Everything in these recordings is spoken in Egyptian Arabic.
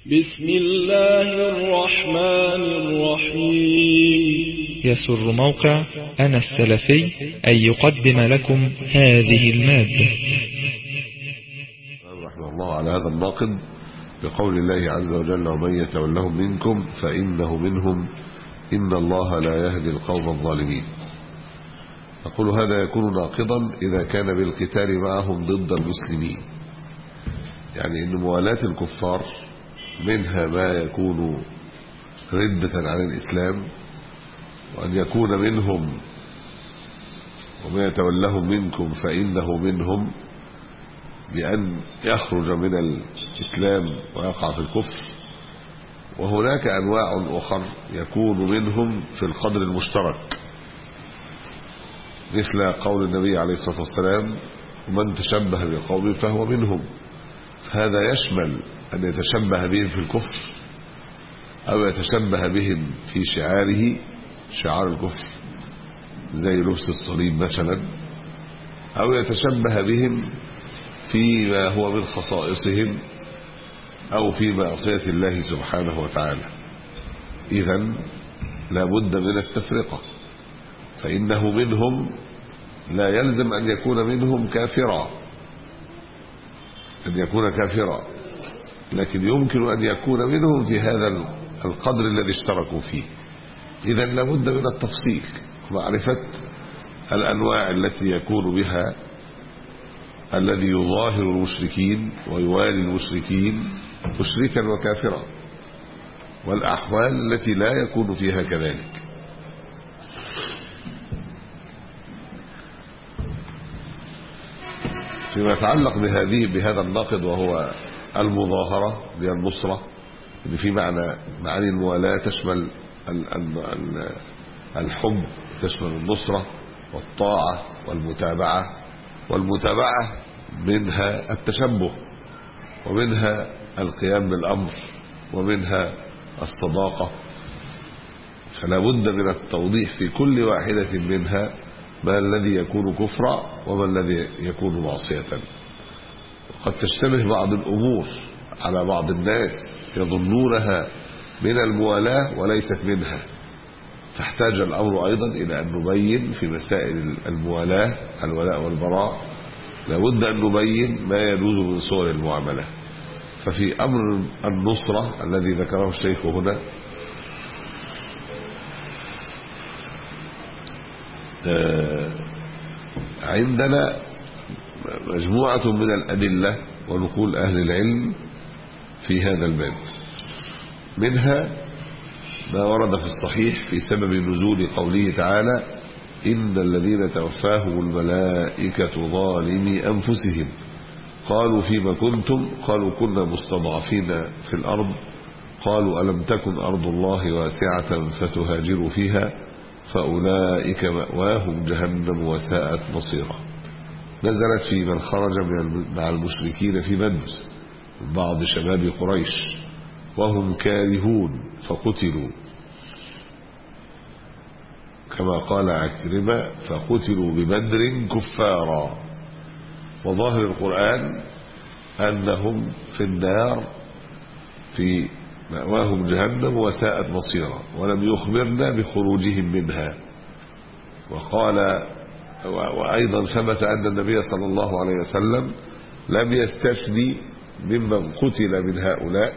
بسم الله الرحمن الرحيم يسر موقع أنا السلفي أن يقدم لكم هذه المادة رحمه الله على هذا الناقد بقول الله عز وجل ومن يتولهم منكم فإنه منهم إن الله لا يهدي القوم الظالمين أقول هذا يكون ناقضا إذا كان بالقتال معهم ضد المسلمين يعني أن موالاة الكفار منها ما يكون ردة عن الإسلام وأن يكون منهم ومن يتولهم منكم فإنه منهم بأن يخرج من الإسلام ويقع في الكفر وهناك أنواع أخر يكون منهم في القدر المشترك مثل قول النبي عليه الصلاة والسلام ومن تشبه بقوم فهو منهم هذا يشمل أن يتشبه بهم في الكفر أو يتشبه بهم في شعاره شعار الكفر زي لبس الصليب مثلا أو يتشبه بهم فيما هو من خصائصهم أو في معصية الله سبحانه وتعالى إذا لابد من التفرقة فإنه منهم لا يلزم أن يكون منهم كافرا أن يكون كافرا لكن يمكن أن يكون منهم في هذا القدر الذي اشتركوا فيه إذا لابد من التفصيل معرفة الأنواع التي يكون بها الذي يظاهر المشركين ويوالي المشركين مشركا وكافرا والأحوال التي لا يكون فيها كذلك فيما يتعلق بهذه بهذا الناقض وهو المظاهرة هي النصرة اللي في معنى معاني الموالاة تشمل الحب تشمل النصرة والطاعة والمتابعة والمتابعة منها التشبه ومنها القيام بالأمر ومنها الصداقة فلا بد من التوضيح في كل واحدة منها ما الذي يكون كفرا وما الذي يكون معصية قد تشتبه بعض الأمور على بعض الناس يظنونها من الموالاة وليست منها فاحتاج الأمر أيضا إلى أن نبين في مسائل الموالاة الولاء والبراء لابد أن نبين ما يجوز من صور المعاملة ففي أمر النصرة الذي ذكره الشيخ هنا عندنا مجموعة من الأدلة ونقول أهل العلم في هذا الباب منها ما ورد في الصحيح في سبب نزول قوله تعالى إن الذين توفاهم الملائكة ظالمي أنفسهم قالوا فيما كنتم قالوا كنا مستضعفين في الأرض قالوا ألم تكن أرض الله واسعة فتهاجروا فيها فأولئك مأواهم جهنم وساءت مصيرا نزلت في من خرج مع المشركين في بدر بعض شباب قريش وهم كارهون فقتلوا كما قال عكرمة فقتلوا ببدر كفارا وظاهر القرآن أنهم في النار في مأواهم جهنم وساءت مصيرا ولم يخبرنا بخروجهم منها وقال وأيضا ثبت أن النبي صلى الله عليه وسلم لم يستثني ممن قتل من هؤلاء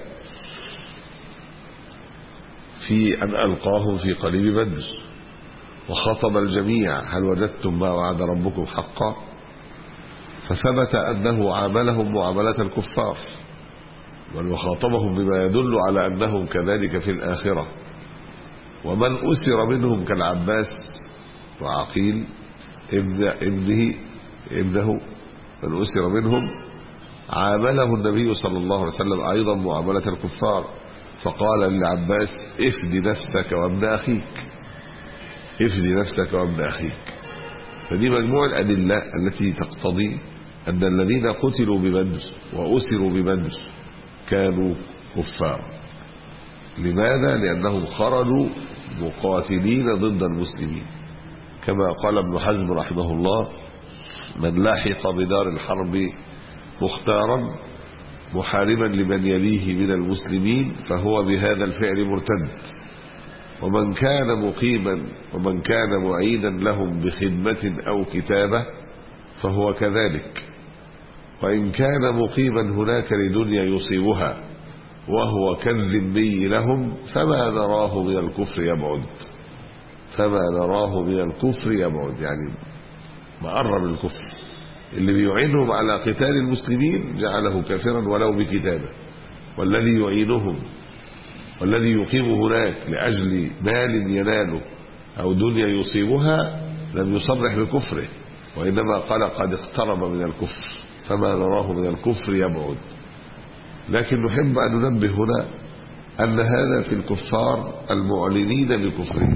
في أن ألقاهم في قليب بدر وخطب الجميع هل وجدتم ما وعد ربكم حقا فثبت أنه عاملهم معاملة الكفار بل وخاطبهم بما يدل على أنهم كذلك في الآخرة ومن أسر منهم كالعباس وعقيل ابن ابنه ابنه من أسر منهم عامله النبي صلى الله عليه وسلم أيضا معاملة الكفار فقال للعباس افدي نفسك وابن أخيك افدي نفسك وابن أخيك فدي مجموع الأدلة التي تقتضي أن الذين قتلوا ببدر وأسروا ببدر كانوا كفار لماذا؟ لأنهم خرجوا مقاتلين ضد المسلمين كما قال ابن حزم رحمه الله من لاحق بدار الحرب مختارا محاربا لمن يليه من المسلمين فهو بهذا الفعل مرتد ومن كان مقيما ومن كان معيدا لهم بخدمة أو كتابة فهو كذلك وإن كان مقيما هناك لدنيا يصيبها وهو كالذمي لهم فما نراه من الكفر يبعد فما نراه من الكفر يبعد يعني مقرب الكفر اللي بيعينهم على قتال المسلمين جعله كافرا ولو بكتابه والذي يعينهم والذي يقيم هناك لأجل مال يناله أو دنيا يصيبها لم يصرح بكفره وإنما قال قد اقترب من الكفر فما نراه من الكفر يبعد لكن نحب أن ننبه هنا أن هذا في الكفار المعلنين بكفرهم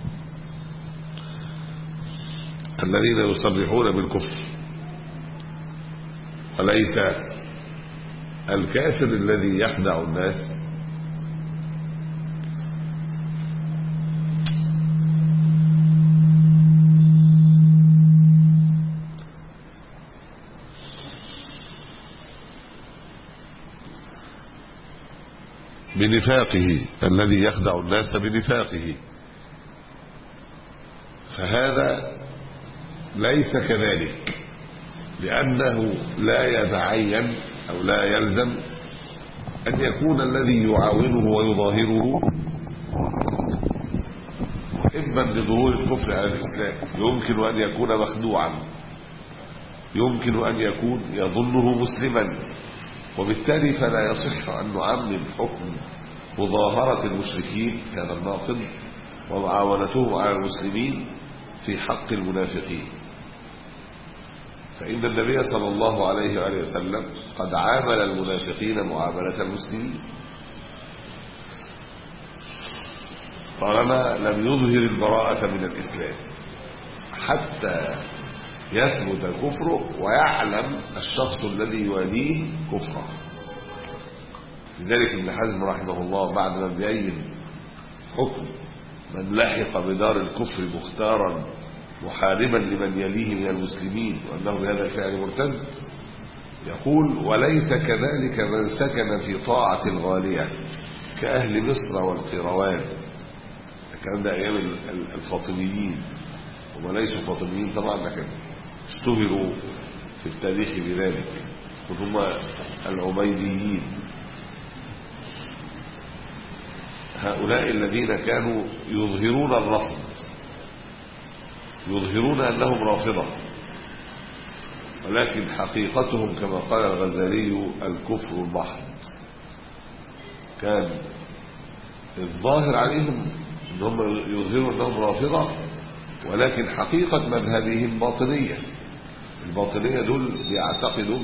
الذين يصرحون بالكفر وليس الكافر الذي يخدع الناس بنفاقه الذي يخدع الناس بنفاقه فهذا ليس كذلك لأنه لا يتعين أو لا يلزم أن يكون الذي يعاونه ويظاهره إما لظهور الكفر على الإسلام يمكن أن يكون مخدوعا يمكن أن يكون يظنه مسلما وبالتالي فلا يصح أن نعمم حكم مظاهرة المشركين كان الناقض ومعاونتهم على المسلمين في حق المنافقين فإن النبي صلى الله عليه وآله وسلم قد عامل المنافقين معاملة المسلمين طالما لم يظهر البراءة من الإسلام حتى يثبت كفره ويعلم الشخص الذي يواليه كفره لذلك ابن حزم رحمه الله بعد ما بيين حكم من لحق بدار الكفر مختارا محاربا لمن يليه من المسلمين وأنه بهذا الفعل مرتد يقول وليس كذلك من سكن في طاعة الغالية كأهل مصر والقيروان الكلام ده أيام الفاطميين هم ليسوا فاطميين طبعا لكن اشتهروا في التاريخ بذلك وهم العبيديين هؤلاء الذين كانوا يظهرون الرفض يظهرون أنهم رافضة ولكن حقيقتهم كما قال الغزالي الكفر المحض كان الظاهر عليهم أنهم يظهروا أنهم رافضة ولكن حقيقة مذهبهم باطنية الباطنية دول بيعتقدوا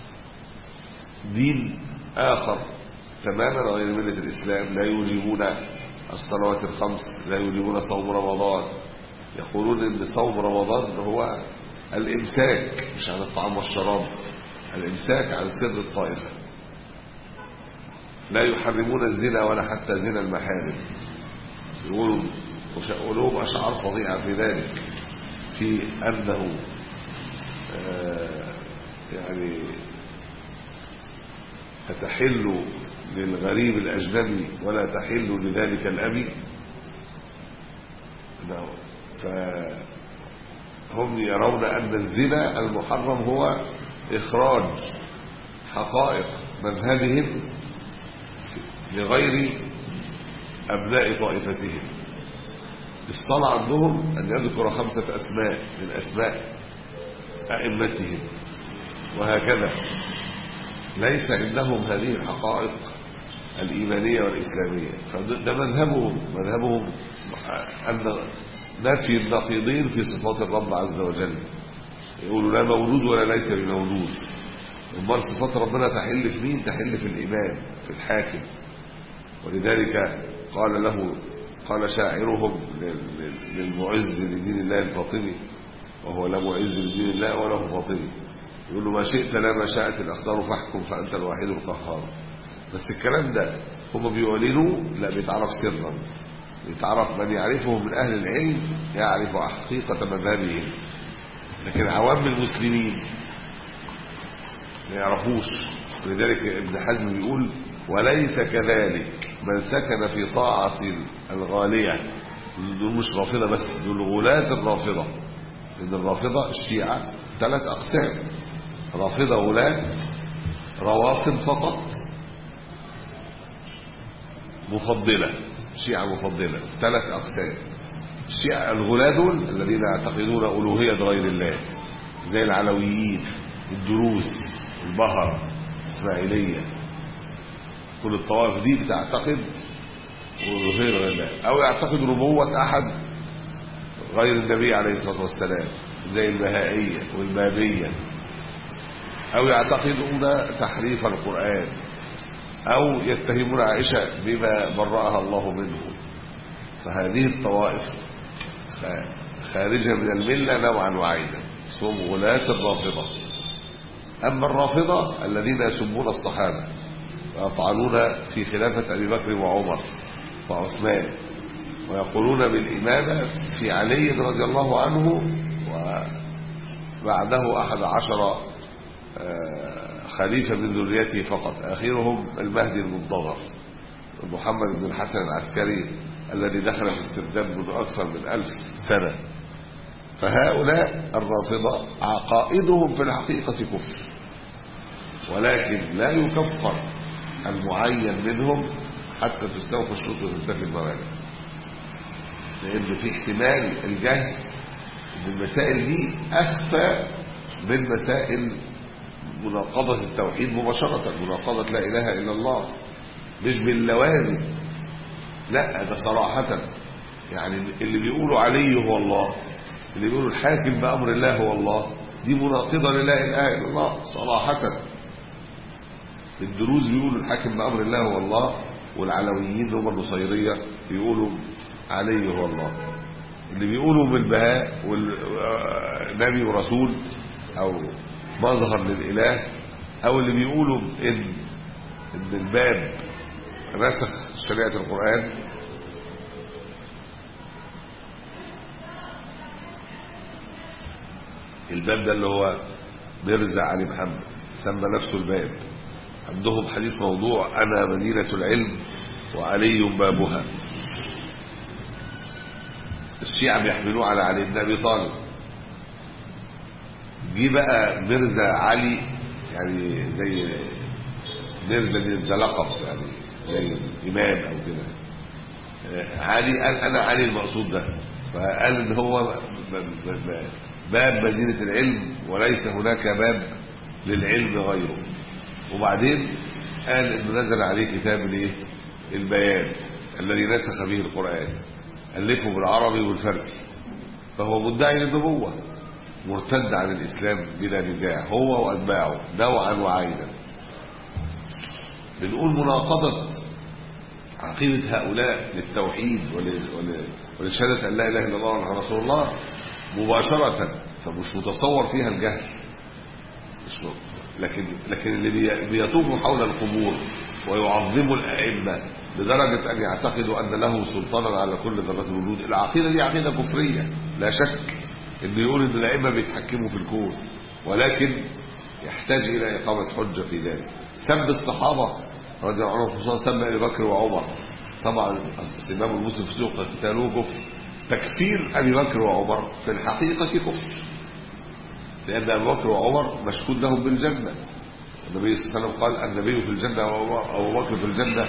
دين آخر تماما غير ملة الإسلام لا يوجبون الصلوات الخمس لا يوجبون صوم رمضان يقولون ان صوم رمضان هو الامساك مش عن الطعام والشراب الامساك عن سر الطائفة لا يحرمون الزنا ولا حتى زنا المحارم يقولوا ولهم أشعار فظيعة في ذلك في أنه يعني تحل للغريب الأجنبي ولا تحل لذلك الأبي فهم يرون أن الزنا المحرم هو إخراج حقائق مذهبهم لغير أبناء طائفتهم الصلاة عندهم أن يذكر خمسة أسماء من أسماء أئمتهم وهكذا ليس عندهم هذه الحقائق الإيمانية والإسلامية فده مذهبهم مذهبهم أن نفي النقيضين في صفات الرب عز وجل يقولوا لا مولود ولا ليس بمولود امال صفات ربنا تحل في مين تحل في الإمام في الحاكم ولذلك قال له قال شاعرهم للمعز لدين الله الفاطمي وهو لا معز لدين الله ولا هو فاطمي يقول له ما شئت لا ما شاءت الأقدار فاحكم فأنت الوحيد القهار بس الكلام ده هم بيعلنوا لا بيتعرف سرا بيتعرف من يعرفه من أهل العلم يعرف حقيقة مذهبهم لكن عوام المسلمين ما يعرفوش ولذلك ابن حزم بيقول وليس كذلك من سكن في طاعة الغالية دول مش رافضة بس دول غلاة الرافضة لأن الرافضة الشيعة ثلاث أقسام رافضة غلاة روافض فقط مفضلة شيعة مفضلة ثلاث أقسام الشيعة الغلاة دول الذين يعتقدون ألوهية غير الله زي العلويين الدروز البهر الإسماعيلية كل الطوائف دي بتعتقد ألوهية غير الله أو يعتقد ربوة أحد غير النبي عليه الصلاة والسلام زي البهائية والبابية أو يعتقدون تحريف القرآن أو يتهمون عائشة بما برأها الله منه فهذه الطوائف خارجة من الملة نوعا وعينا اسمهم غلاة الرافضة أما الرافضة الذين يسبون الصحابة ويطعنون في خلافة أبي بكر وعمر وعثمان ويقولون بالإمامة في علي رضي الله عنه وبعده أحد عشر خليفة من ذريته فقط آخرهم المهدي المنتظر محمد بن الحسن العسكري الذي دخل في السرداب منذ أكثر من ألف سنة فهؤلاء الرافضة عقائدهم في الحقيقة كفر ولكن لا يكفر المعين منهم حتى تستوفى الشروط وتنتفي الموانع لأن في احتمال الجهل ان المسائل دي أخفى من مسائل مناقضة التوحيد مباشرة مناقضة لا إله إلا الله مش باللوازم لا ده صراحة يعني اللي بيقولوا علي هو الله اللي بيقولوا الحاكم بأمر الله هو الله دي مناقضة للا إله إلا الله صراحة الدروز بيقولوا الحاكم بأمر الله هو الله والعلويين هم النصيرية بيقولوا علي هو الله اللي بيقولوا بالبهاء والنبي ورسول أو مظهر للإله أو اللي بيقولوا إن, إن الباب نسخ شريعة القرآن الباب ده اللي هو بيرزع علي محمد سمى نفسه الباب عندهم حديث موضوع أنا مدينة العلم وعلي بابها الشيعة بيحملوه على علي بن أبي طالب جه بقى ميرزا علي يعني زي ميرزا دي ده لقب يعني زي إمام أو كده علي قال أنا علي المقصود ده فقال إن هو باب مدينة العلم وليس هناك باب للعلم غيره وبعدين قال إنه نزل عليه كتاب الايه البيان الذي نسخ به القرآن ألفه بالعربي والفارسي فهو مدعي للنبوة مرتد عن الإسلام بلا نزاع هو وأتباعه نوعا وعينا بنقول مناقضة عقيدة هؤلاء للتوحيد ولشهادة أن لا إله إلا الله وأن رسول الله مباشرة فمش متصور فيها الجهل مش لكن لكن اللي بيطوفوا حول القبور ويعظموا الأئمة لدرجة أن يعتقدوا أن له سلطانا على كل ذرات الوجود العقيدة دي عقيدة كفرية لا شك انه يقول ان الائمه بيتحكموا في الكون ولكن يحتاج الى اقامه حجه في ذلك سب الصحابه رضي الله عنهم خصوصا سب ابي بكر وعمر طبعا الامام المسلم في سوق قتالوه كفر تكفير ابي بكر وعمر في الحقيقه كفر لان ابي بكر وعمر مشهود لهم بالجنه النبي صلى الله عليه وسلم قال النبي في الجنه وابو بكر في الجنه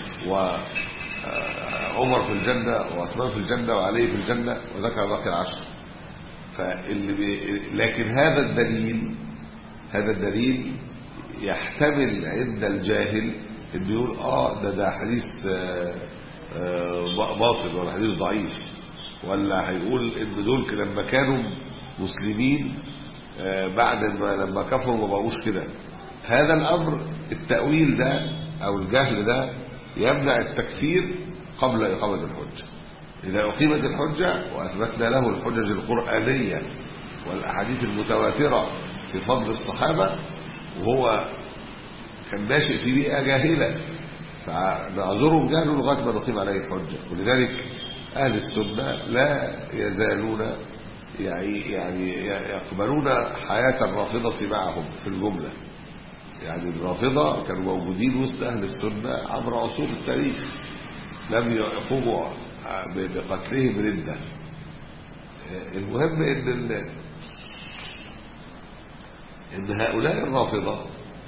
وعمر في الجنه وعثمان في الجنه وعلي في الجنه وذكر باقي العشر فاللي بي... لكن هذا الدليل هذا الدليل يحتمل عند الجاهل انه يقول اه ده ده حديث آه آه باطل ولا حديث ضعيف ولا هيقول ان دول لما كانوا مسلمين آه بعد ما لما كفروا ما بقوش كده هذا الامر التاويل ده او الجهل ده يمنع التكفير قبل اقامه الحجه إذا أقيمت الحجة وأثبتنا له الحجج القرآنية والأحاديث المتواترة في فضل الصحابة وهو كان ناشئ في بيئة جاهلة فنعذرهم جهله لغاية ما نقيم عليه الحجة ولذلك أهل السنة لا يزالون يعني يعني يقبلون حياة الرافضة معهم في الجملة يعني الرافضة كانوا موجودين وسط أهل السنة عبر عصور التاريخ لم يقوموا بقتلهم ردة المهم ان ال... ان هؤلاء الرافضة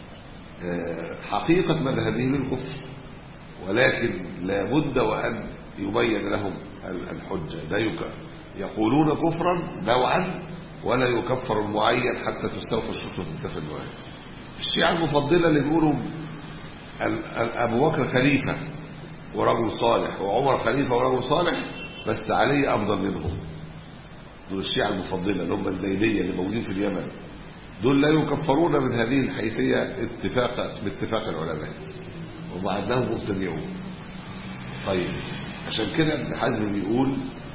حقيقة مذهبهم الكفر ولكن لا بد وأن يبين لهم الحجة لا يك... يقولون كفرا نوعا ولا يكفر المعين حتى تستوفى الشروط وتنتفى النوايا الشيعة المفضلة اللي بيقولوا أبو بكر خليفة ورجل صالح وعمر خليفة ورجل صالح بس علي أفضل منهم دول الشيعة المفضلة اللي هم الزيدية اللي موجودين في اليمن دول لا يكفرون من هذه الحيثية اتفاق باتفاق العلماء ومع أنهم مبتدعون طيب عشان كده ابن حزم بيقول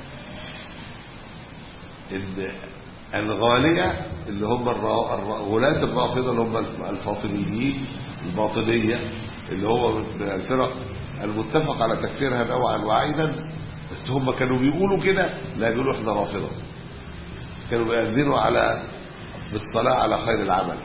ان الغالية اللي هم غلاة الرافضة اللي هم الفاطميين الباطنية اللي هو من الفرق المتفق على تكفيرها نوعا وعينا بس هم كانوا بيقولوا كده لا يقولوا احنا رافضة كانوا بيأذنوا على بالصلاة على خير العمل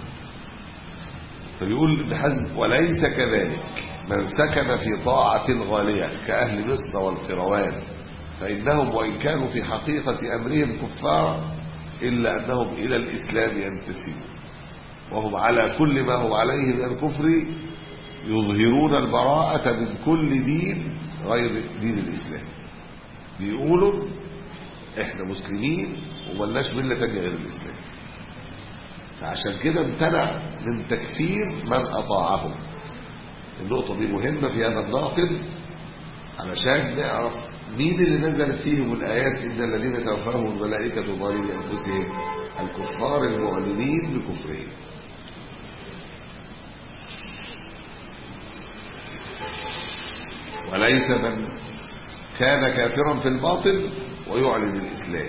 فبيقول ابن حزم وليس كذلك من سكن في طاعة الغالية كأهل مصر والقروان فإنهم وإن كانوا في حقيقة أمرهم كفارا إلا أنهم إلى الإسلام ينتسبون وهم على كل ما هم عليه من الكفر يظهرون البراءة من كل دين غير دين الإسلام بيقولوا احنا مسلمين وملناش ملة تانية غير الإسلام فعشان كده امتنع من تكفير من أطاعهم النقطة دي مهمة في هذا الناقد علشان نعرف مين اللي نزلت فيهم الآيات إن الذين توفاهم الملائكة ظالمي أنفسهم الكفار المعلنين بكفرهم وليس من كان كافرا في الباطل ويعلن الإسلام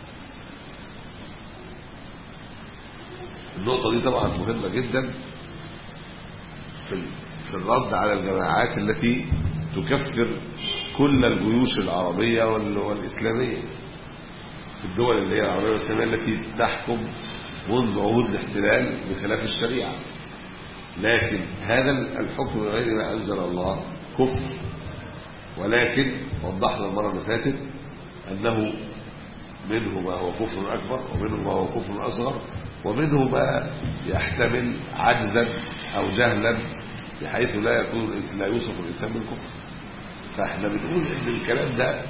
النقطة دي طبعا مهمة جدا في في الرد على الجماعات التي تكفر كل الجيوش العربية والإسلامية الدول اللي هي العربية والإسلامية التي تحكم منذ عهود الاحتلال بخلاف الشريعة لكن هذا الحكم بغير ما أنزل الله كفر ولكن وضحنا المرة اللي فاتت أنه منه ما هو كفر أكبر ومنه ما هو كفر أصغر ومنه ما يحتمل عجزا أو جهلا بحيث لا يكون لا يوصف الإنسان بالكفر فاحنا بنقول ان الكلام ده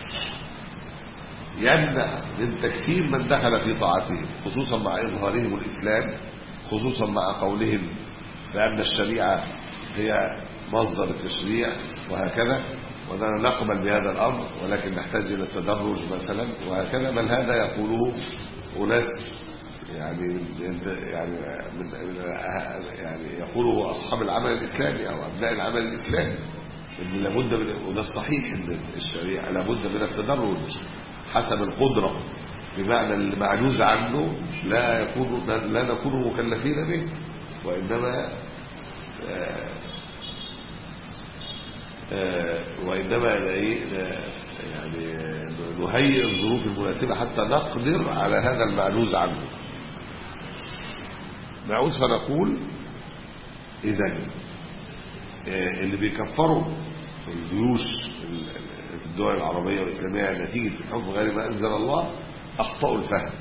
يمنع من تكفير من دخل في طاعتهم خصوصا مع إظهارهم الإسلام خصوصا مع قولهم بأن الشريعة هي مصدر التشريع وهكذا وأننا نقبل بهذا الأمر ولكن نحتاج إلى التدرج مثلا وهكذا بل هذا يقوله أناس يعني يعني من يعني يقوله أصحاب العمل الإسلامي أو أبناء العمل الإسلامي ان لابد من وده الصحيح ان الشريعه لابد من التدرج حسب القدره بمعنى اللي معجوز عنه لا يكون لا نكون مكلفين به وانما آآ آآ وانما ايه يعني نهيئ الظروف المناسبه حتى نقدر على هذا المعجوز عنه نعود فنقول اذا اللي بيكفروا الجيوش الدول العربية والإسلامية نتيجة الحكم غير ما أنزل الله أخطأوا الفهم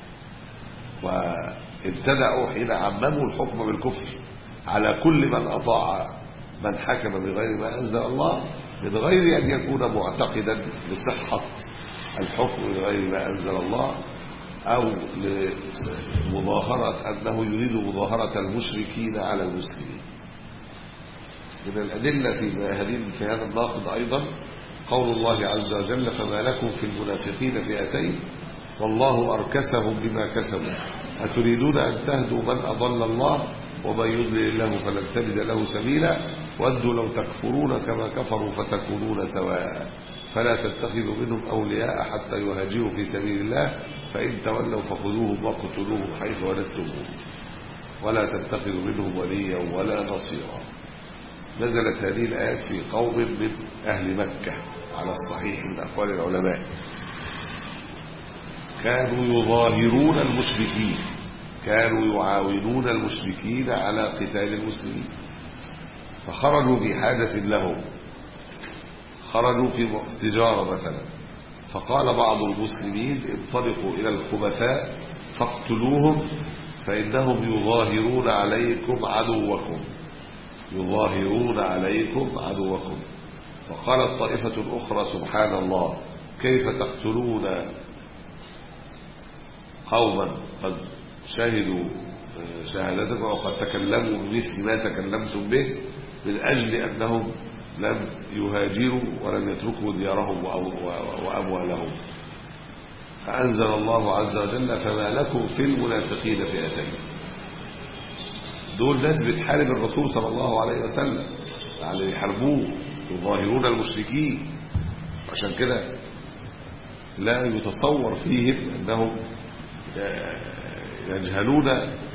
وابتدأوا حين عمموا الحكم بالكفر على كل من أطاع من حكم بغير ما أنزل الله من غير أن يكون معتقدا لصحة الحكم بغير ما أنزل الله أو لمظاهرة أنه يريد مظاهرة المشركين على المسلمين من الأدلة في هذه في هذا الناقض أيضا قول الله عز وجل فما لكم في المنافقين فئتين والله أركسهم بما كسبوا أتريدون أن تهدوا من أضل الله ومن يضلل الله فلن تجد له سبيلا ودوا لو تكفرون كما كفروا فتكونون سواء فلا تتخذوا منهم أولياء حتى يهاجروا في سبيل الله فإن تولوا فخذوهم واقتلوهم حيث ولدتموهم ولا تتخذوا منهم وليا ولا نصيرا نزلت هذه الآيات في قوم من أهل مكة على الصحيح من أقوال العلماء كانوا يظاهرون المشركين كانوا يعاونون المشركين على قتال المسلمين فخرجوا في حاجة لهم خرجوا في تجارة مثلا فقال بعض المسلمين انطلقوا إلى الخبثاء فاقتلوهم فإنهم يظاهرون عليكم عدوكم يظاهرون عليكم عدوكم فقالت طائفة أخرى سبحان الله كيف تقتلون قوما قد شهدوا شهادتكم وقد تكلموا بمثل ما تكلمتم به من أجل أنهم لم يهاجروا ولم يتركوا ديارهم وأموالهم فأنزل الله عز وجل فما لكم في المنافقين فئتين دول ناس بتحارب الرسول صلى الله عليه وسلم يعني يحاربوه يظاهرون المشركين عشان كده لا يتصور فيهم أنهم يجهلون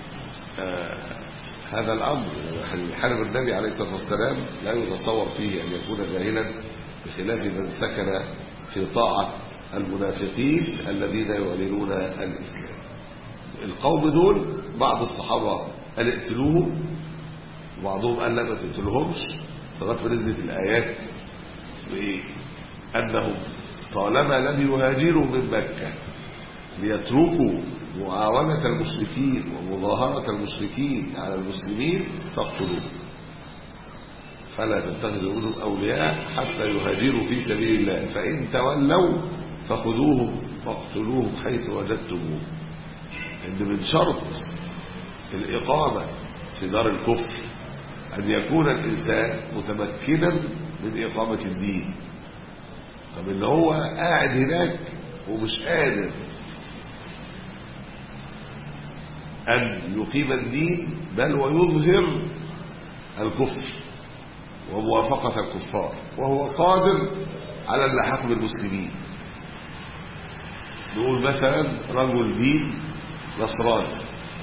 هذا الأمر يحارب النبي عليه الصلاة والسلام لا يتصور فيه أن يكون جاهلا بخلاف من سكن في طاعة المنافقين الذين يعلنون الإسلام القوم دول بعض الصحابة قال اقتلوهم وبعضهم قال لا ما تقتلهمش لغايه ما نزلت الآيات بإيه؟ أنهم طالما لم يهاجروا من مكة ليتركوا معاونة المشركين ومظاهرة المشركين على المسلمين فاقتلوهم فلا تتخذوا منهم أولياء حتى يهاجروا في سبيل الله فإن تولوا فخذوهم واقتلوهم حيث وجدتموهم إن من شرط الإقامة في دار الكفر أن يكون الإنسان متمكنا من إقامة الدين طب إن هو قاعد هناك ومش قادر أن يقيم الدين بل ويظهر الكفر وموافقة الكفار وهو قادر على اللحاق بالمسلمين نقول مثلا رجل دين نصراني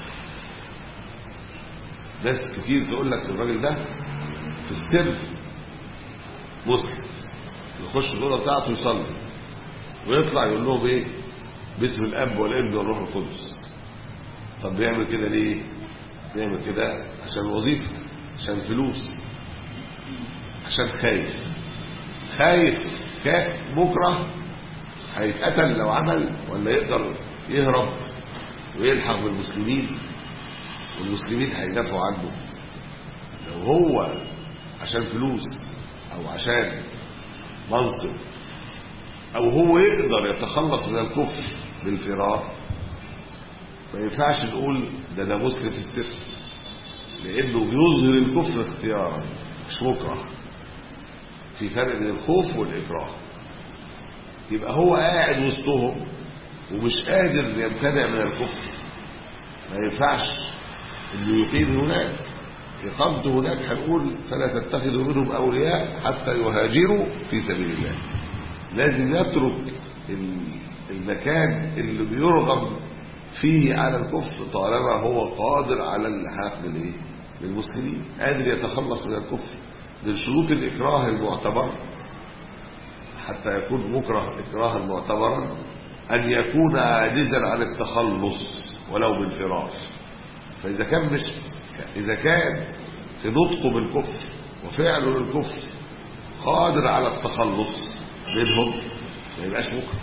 ناس كتير تقول لك الراجل ده في السر مسلم يخش الأوضة بتاعته يصلي ويطلع يقول لهم ايه باسم الاب والابن والروح القدس طب بيعمل كده ليه بيعمل كده عشان وظيفه عشان فلوس عشان خايف خايف خايف بكره هيتقتل لو عمل ولا يقدر يهرب ويلحق بالمسلمين والمسلمين هيدافعوا عنه لو هو عشان فلوس او عشان منصب او هو يقدر يتخلص من الكفر بالفرار ما ينفعش نقول ده ده مسلم في السر لانه بيظهر الكفر اختيارا مش مكره في فرق بين الخوف والاكراه يبقى هو قاعد وسطهم ومش قادر يمتنع من الكفر ما ينفعش انه يقيم هناك اقامته هناك هنقول فلا تتخذوا منهم اولياء حتى يهاجروا في سبيل الله لازم يترك المكان اللي بيرغب فيه على الكفر طالما هو قادر على اللحاق بالايه بالمسلمين قادر يتخلص من الكفر من شروط الاكراه المعتبر حتى يكون مكره اكراها معتبرا ان يكون عاجزا عن التخلص ولو بالفراش فاذا كان مش اذا كان في نطقه بالكفر وفعله للكفر قادر على التخلص منهم ما يبقاش مكره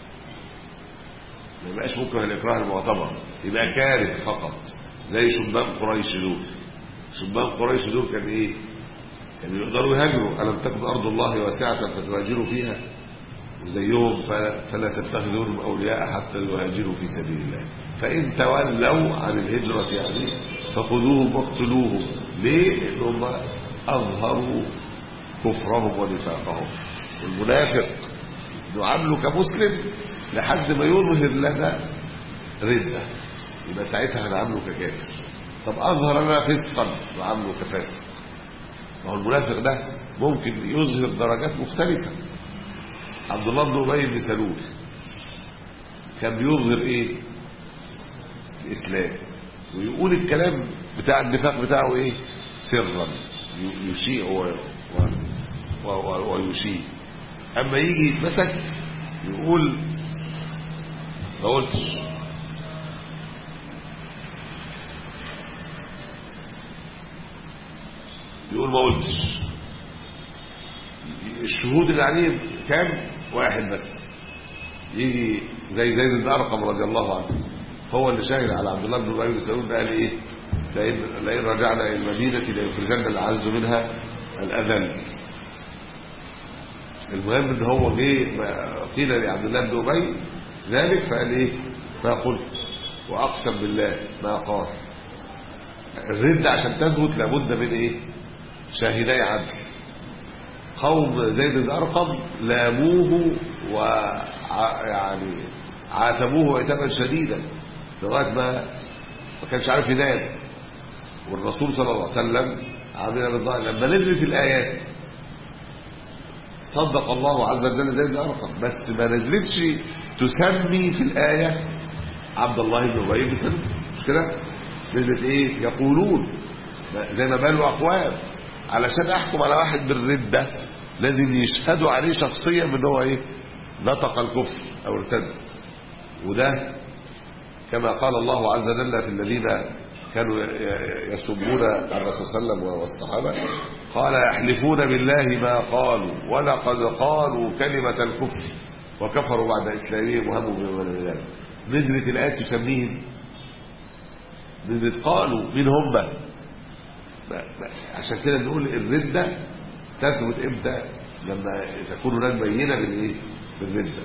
ما يبقاش مكره الاكراه المعتبر يبقى كارث فقط زي شبان قريش دول شبان قريش دول كان ايه كانوا يقدروا يهاجروا الم تكن ارض الله واسعه فتهاجروا فيها وزيهم فلا تتخذوهم اولياء حتى يهاجروا في سبيل الله فان تولوا عن الهجره يعني فخذوهم واقتلوهم ليه لانهم اظهروا كفرهم ونفاقهم والمنافق نعامله كمسلم لحد ما يظهر لنا ردة يبقى ساعتها هنعامله ككافر طب أظهر لنا فسقا نعامله كفاسق ما هو المنافق ده ممكن يظهر درجات مختلفة عبد الله بن أبي بن سلول كان بيظهر إيه الإسلام ويقول الكلام بتاع النفاق بتاعه إيه سرا يشيع و... و... و... ويشيع اما يجي يتمسك يقول ما قلتش يقول ما قلتش الشهود اللي عليه كام واحد بس يجي زي زيد بن ارقم رضي الله عنه هو اللي شاهد على عبد الله بن ابي بن سلول قال ايه لئن لئن رجعنا الى المدينه ليخرجن العز منها الاذل المهم ان هو جه ما قيل لعبد الله بن ابي ذلك فقال ايه ما قلت واقسم بالله ما قال الرد عشان تثبت لابد من ايه شاهدي عدل قوم زيد بن ارقم لاموه ويعني عاتبوه عتابا شديدا لغايه ما ما كانش عارف ينام والرسول صلى الله عليه وسلم عامل بالظاهر لما نزلت الايات صدق الله عز وجل زيد بن ارقم بس ما نزلتش تسمي في الايه عبد الله بن ابي بن سلول مش كده نزلت ايه يقولون زي ما قالوا اقوام علشان احكم على واحد بالرده لازم يشهدوا عليه شخصيا بان هو ايه نطق الكفر او ارتد وده كما قال الله عز وجل في الذين كانوا يسبون الرسول صلى الله عليه وسلم والصحابه قال يحلفون بالله ما قالوا ولقد قالوا كلمه الكفر وكفروا بعد اسلامهم وهموا بما من ذلك نزلت الايات تسميهم نزلت قالوا مين هم ما- ما- عشان كده نقول الردة تثبت امتى لما تكون هناك بينة بالايه بالردة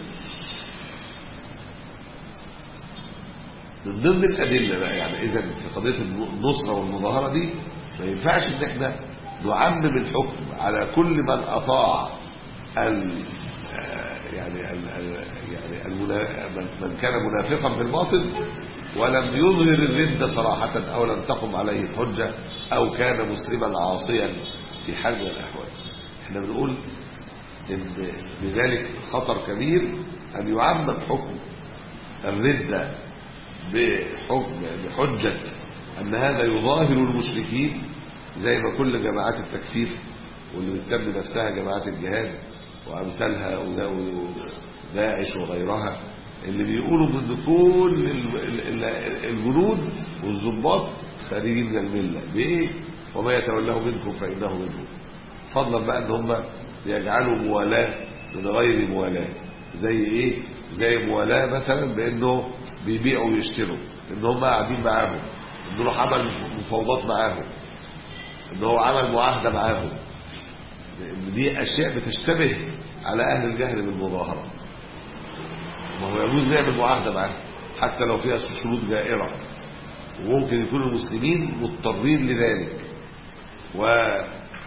من ضمن الأدلة بقى يعني إذا في قضية النصرة والمظاهرة دي ما ينفعش إن إحنا نعمم الحكم على كل من أطاع ال آه، يعني ال ال- يعني المنا- من- من كان منافقا في الباطن ولم يظهر الردة صراحة أو لم تقم عليه الحجة أو كان مسلما عاصيا في حال من الأحوال احنا بنقول إن لذلك خطر كبير أن يعمم حكم الردة بحكم بحجة أن هذا يظاهر المشركين زي ما كل جماعات التكفير واللي بتسمي نفسها جماعات الجهاد وأمثالها وداعش وغيرها اللي بيقولوا ان كل ال- ال- ال- الجنود والضباط خارجين من المله بايه وما يتولاه منكم فانه منهم فضلا بقى ان هم يجعلوا موالاه من غير موالاه زي ايه زي موالاه مثلا بانه بيبيعوا ويشتروا ان هم قاعدين معاهم انه راح عمل مفاوضات معاهم ان هو عمل معاهده معاهم لان دي اشياء بتشتبه على اهل الجهل بالمظاهره ما هو يجوز نعمل معاهده معاه حتى لو فيها شروط جائره وممكن يكون المسلمين مضطرين لذلك ولا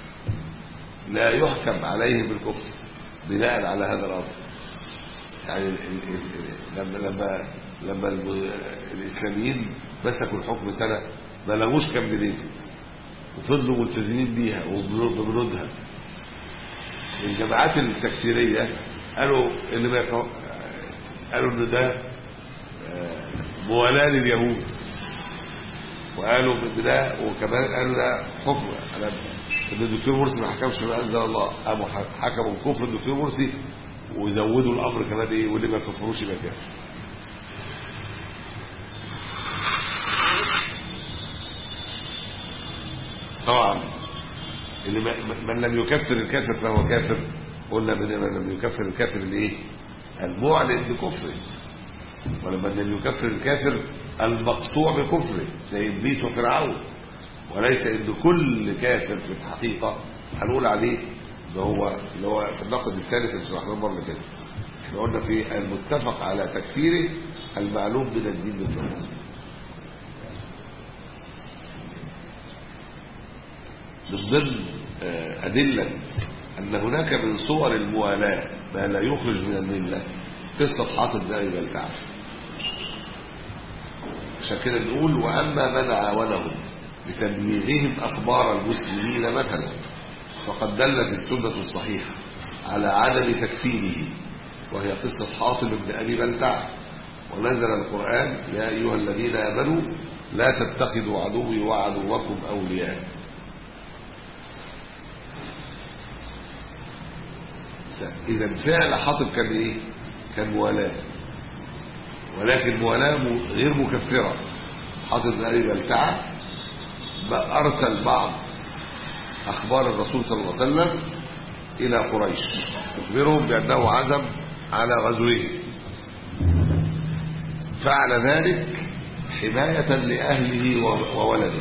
يحكم عليهم بالكفر بناء على هذا الامر يعني ال- ال- ال- لما لما لما الم- الاسلاميين مسكوا الحكم سنه ما لغوش كامب ديفيد وفضلوا ملتزمين بيها وبنودها الجماعات التكفيريه قالوا اللي ما يقو... قالوا ان ده آه، موالاه لليهود وقالوا بده وكمان قالوا ده حكم على ان الدكتور مرسي ما حكمش ما انزل الله قاموا حكموا بكفر الدكتور مرسي وزودوا الامر كمان ايه واللي ما كفروش يبقى كافر طبعا اللي ما من لم يكفر الكافر فهو كافر قلنا من من لم يكفر الكافر الايه المعلن بكفره ولما لم يكفر الكافر المقطوع بكفره زي ابليس وفرعون وليس ان كل كافر في الحقيقه هنقول عليه اللي هو اللي هو في النقد الثالث اللي شرحناه المره اللي فاتت احنا قلنا في المتفق على تكفيره المعلوم من الدين بالضروره من ضمن آه، أدلة أن هناك من صور الموالاة ما لا يخرج من الملة قصة حاطب بن أبي بلتعة عشان كده نقول وأما من عاونهم بتبليغهم أخبار المسلمين مثلا فقد دلت السنة الصحيحة على عدم تكفيره وهي قصة حاطب بن أبي بلتعة ونزل القرآن يا أيها الذين آمنوا لا تتخذوا عدوي وعدوكم أولياء إذا فعل حاطب كان إيه؟ كان موالاة ولكن موالاة م- غير مكفرة حاطب بن أبي بلتعة بقى أرسل بعض أخبار الرسول صلى الله عليه وسلم إلى قريش يخبرهم بأنه عزم على غزوه فعل ذلك حماية لأهله وولده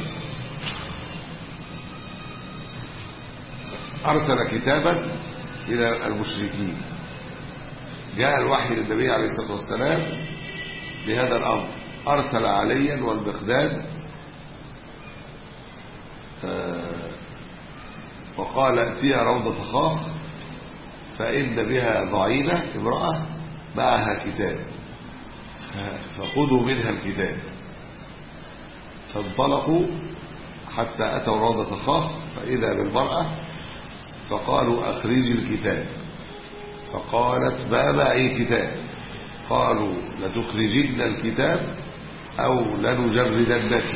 أرسل كتابا إلى المشركين جاء الوحي للنبي عليه الصلاة والسلام بهذا الأمر أرسل عليا والمقداد وقال ائتيها روضة خاخ فإن بها ضعينة امرأة معها كتاب فخذوا منها الكتاب فانطلقوا حتى أتوا روضة خاخ فإذا بالمرأة فقالوا أخرجي الكتاب فقالت ما معي كتاب قالوا لتخرجن الكتاب أو لنجردنك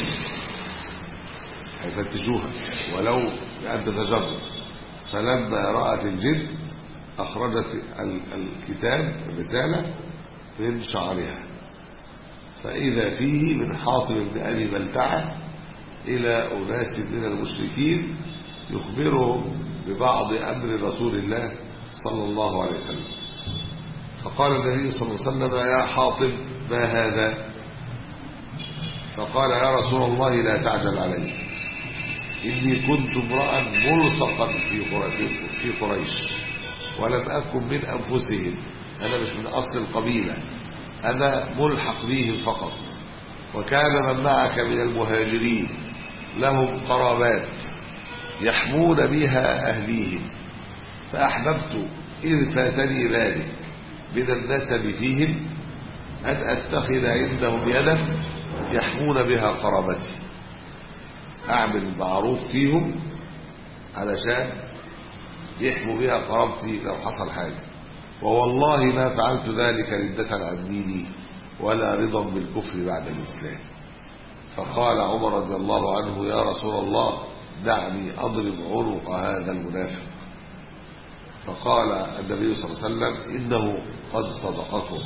هيفتشوها ولو لأن تتجرد فلما رأت الجن أخرجت الكتاب الرسالة من شعرها فإذا فيه من حاطب بن أبي بلتعة إلى أناس من المشركين يخبرهم ببعض أمر رسول الله صلى الله عليه وسلم فقال النبي صلى الله عليه وسلم يا حاطب ما هذا فقال يا رسول الله لا تعجل علي إني كنت امرأ ملصقا في قريش ولم أكن من أنفسهم أنا مش من أصل القبيلة أنا ملحق بهم فقط وكان من معك من المهاجرين لهم قرابات يحمون بها أهليهم فأحببت إذ فاتني ذلك من النسب فيهم أن أتخذ عندهم يدا يحمون بها قرابتي أعمل معروف فيهم علشان يحموا بها قرابتي لو حصل حاجة ووالله ما فعلت ذلك ردة عن ديني ولا رضا بالكفر بعد الإسلام فقال عمر رضي الله عنه يا رسول الله دعني أضرب عنق هذا المنافق فقال النبي صلى الله عليه وسلم إنه قد صدقكم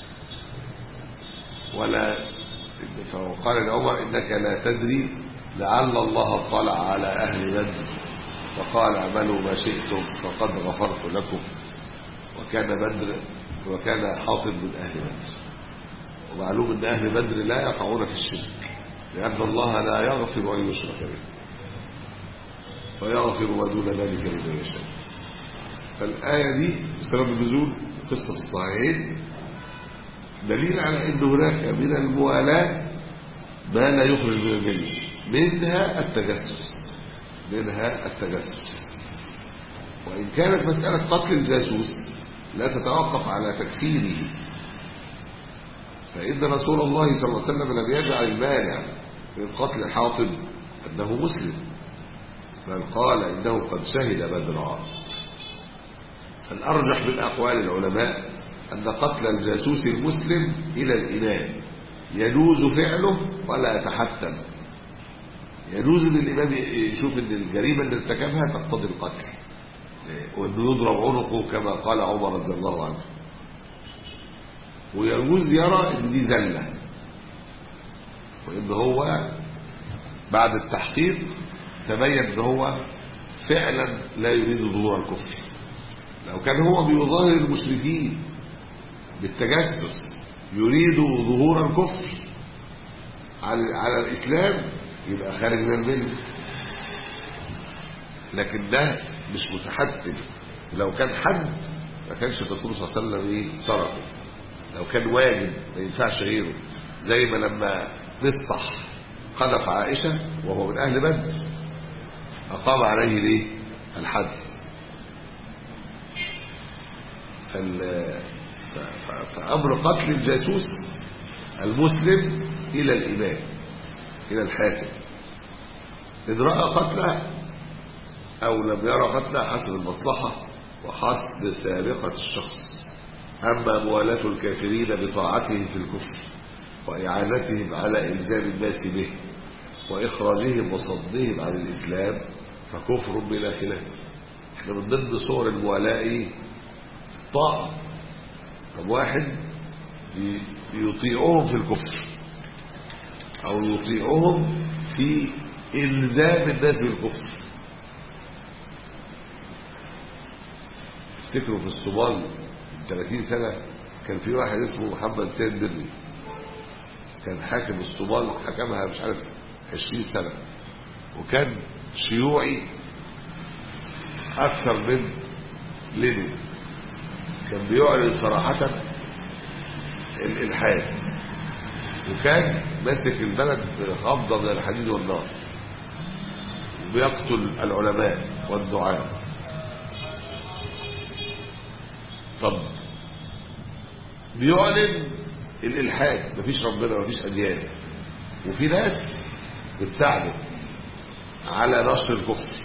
ولا فقال لعمر إنك لا تدري لعل الله اطلع على أهل بدر فقال اعملوا ما شئتم فقد غفرت لكم وكان بدر وكان حاطب من أهل بدر ومعلوم أن أهل بدر لا يقعون في الشرك لأن الله لا يغفر أن يشرك به ويغفر ما دون ذلك لمن يشاء فالآية دي بسبب النزول قصة الصحيحين دليل على أن هناك من الموالاة ما لا يخرج من الملة منها التجسس منها التجسس وإن كانت مسألة قتل الجاسوس لا تتوقف على تكفيره فإن رسول الله صلى الله عليه وسلم لم يجعل المانع من قتل حاطب أنه مسلم بل قال إنه قد شهد بدرا فالأرجح من أقوال العلماء أن قتل الجاسوس المسلم إلى الإمام يجوز فعله ولا يتحتم يجوز ان الامام يشوف ان الجريمه اللي ارتكبها تقتضي القتل وانه يضرب عنقه كما قال عمر رضي الله عنه ويجوز يرى ان دي زله وان هو بعد التحقيق تبين ان هو فعلا لا يريد ظهور الكفر لو كان هو بيظاهر المشركين بالتجسس يريد ظهور الكفر على على الاسلام يبقى خارج من المله لكن ده مش متحتم لو كان حد ما كانش الرسول صلى الله عليه وسلم ايه تركه لو كان واجب ما ينفعش غيره زي ما لما مصطح قذف عائشه وهو من اهل بدر اقام عليه ليه الحد فامر قتل الجاسوس المسلم الى الامام الى الحاكم إن رأى قتله أو لم يرى قتله حسب المصلحة وحسب سابقة الشخص أما موالاة الكافرين بطاعتهم في الكفر وإعانتهم على إلزام الناس به وإخراجهم وصدهم عن الإسلام فكفر بلا خلاف احنا من ضمن صور الموالاة طاعة طب واحد يطيعهم في الكفر أو يطيعهم في إلزام الناس بالكفر تفتكروا في الصومال من 30 سنة كان في واحد اسمه محمد سيد بري كان حاكم الصومال حكمها مش عارف 20 سنة وكان شيوعي أكثر من لينين كان بيعلن صراحة الإلحاد وكان ماسك البلد غمضة من الحديد والنار وبيقتل العلماء والدعاء طب بيعلن الإلحاد مفيش ربنا مفيش أديان وفي ناس بتساعده على نشر الكفر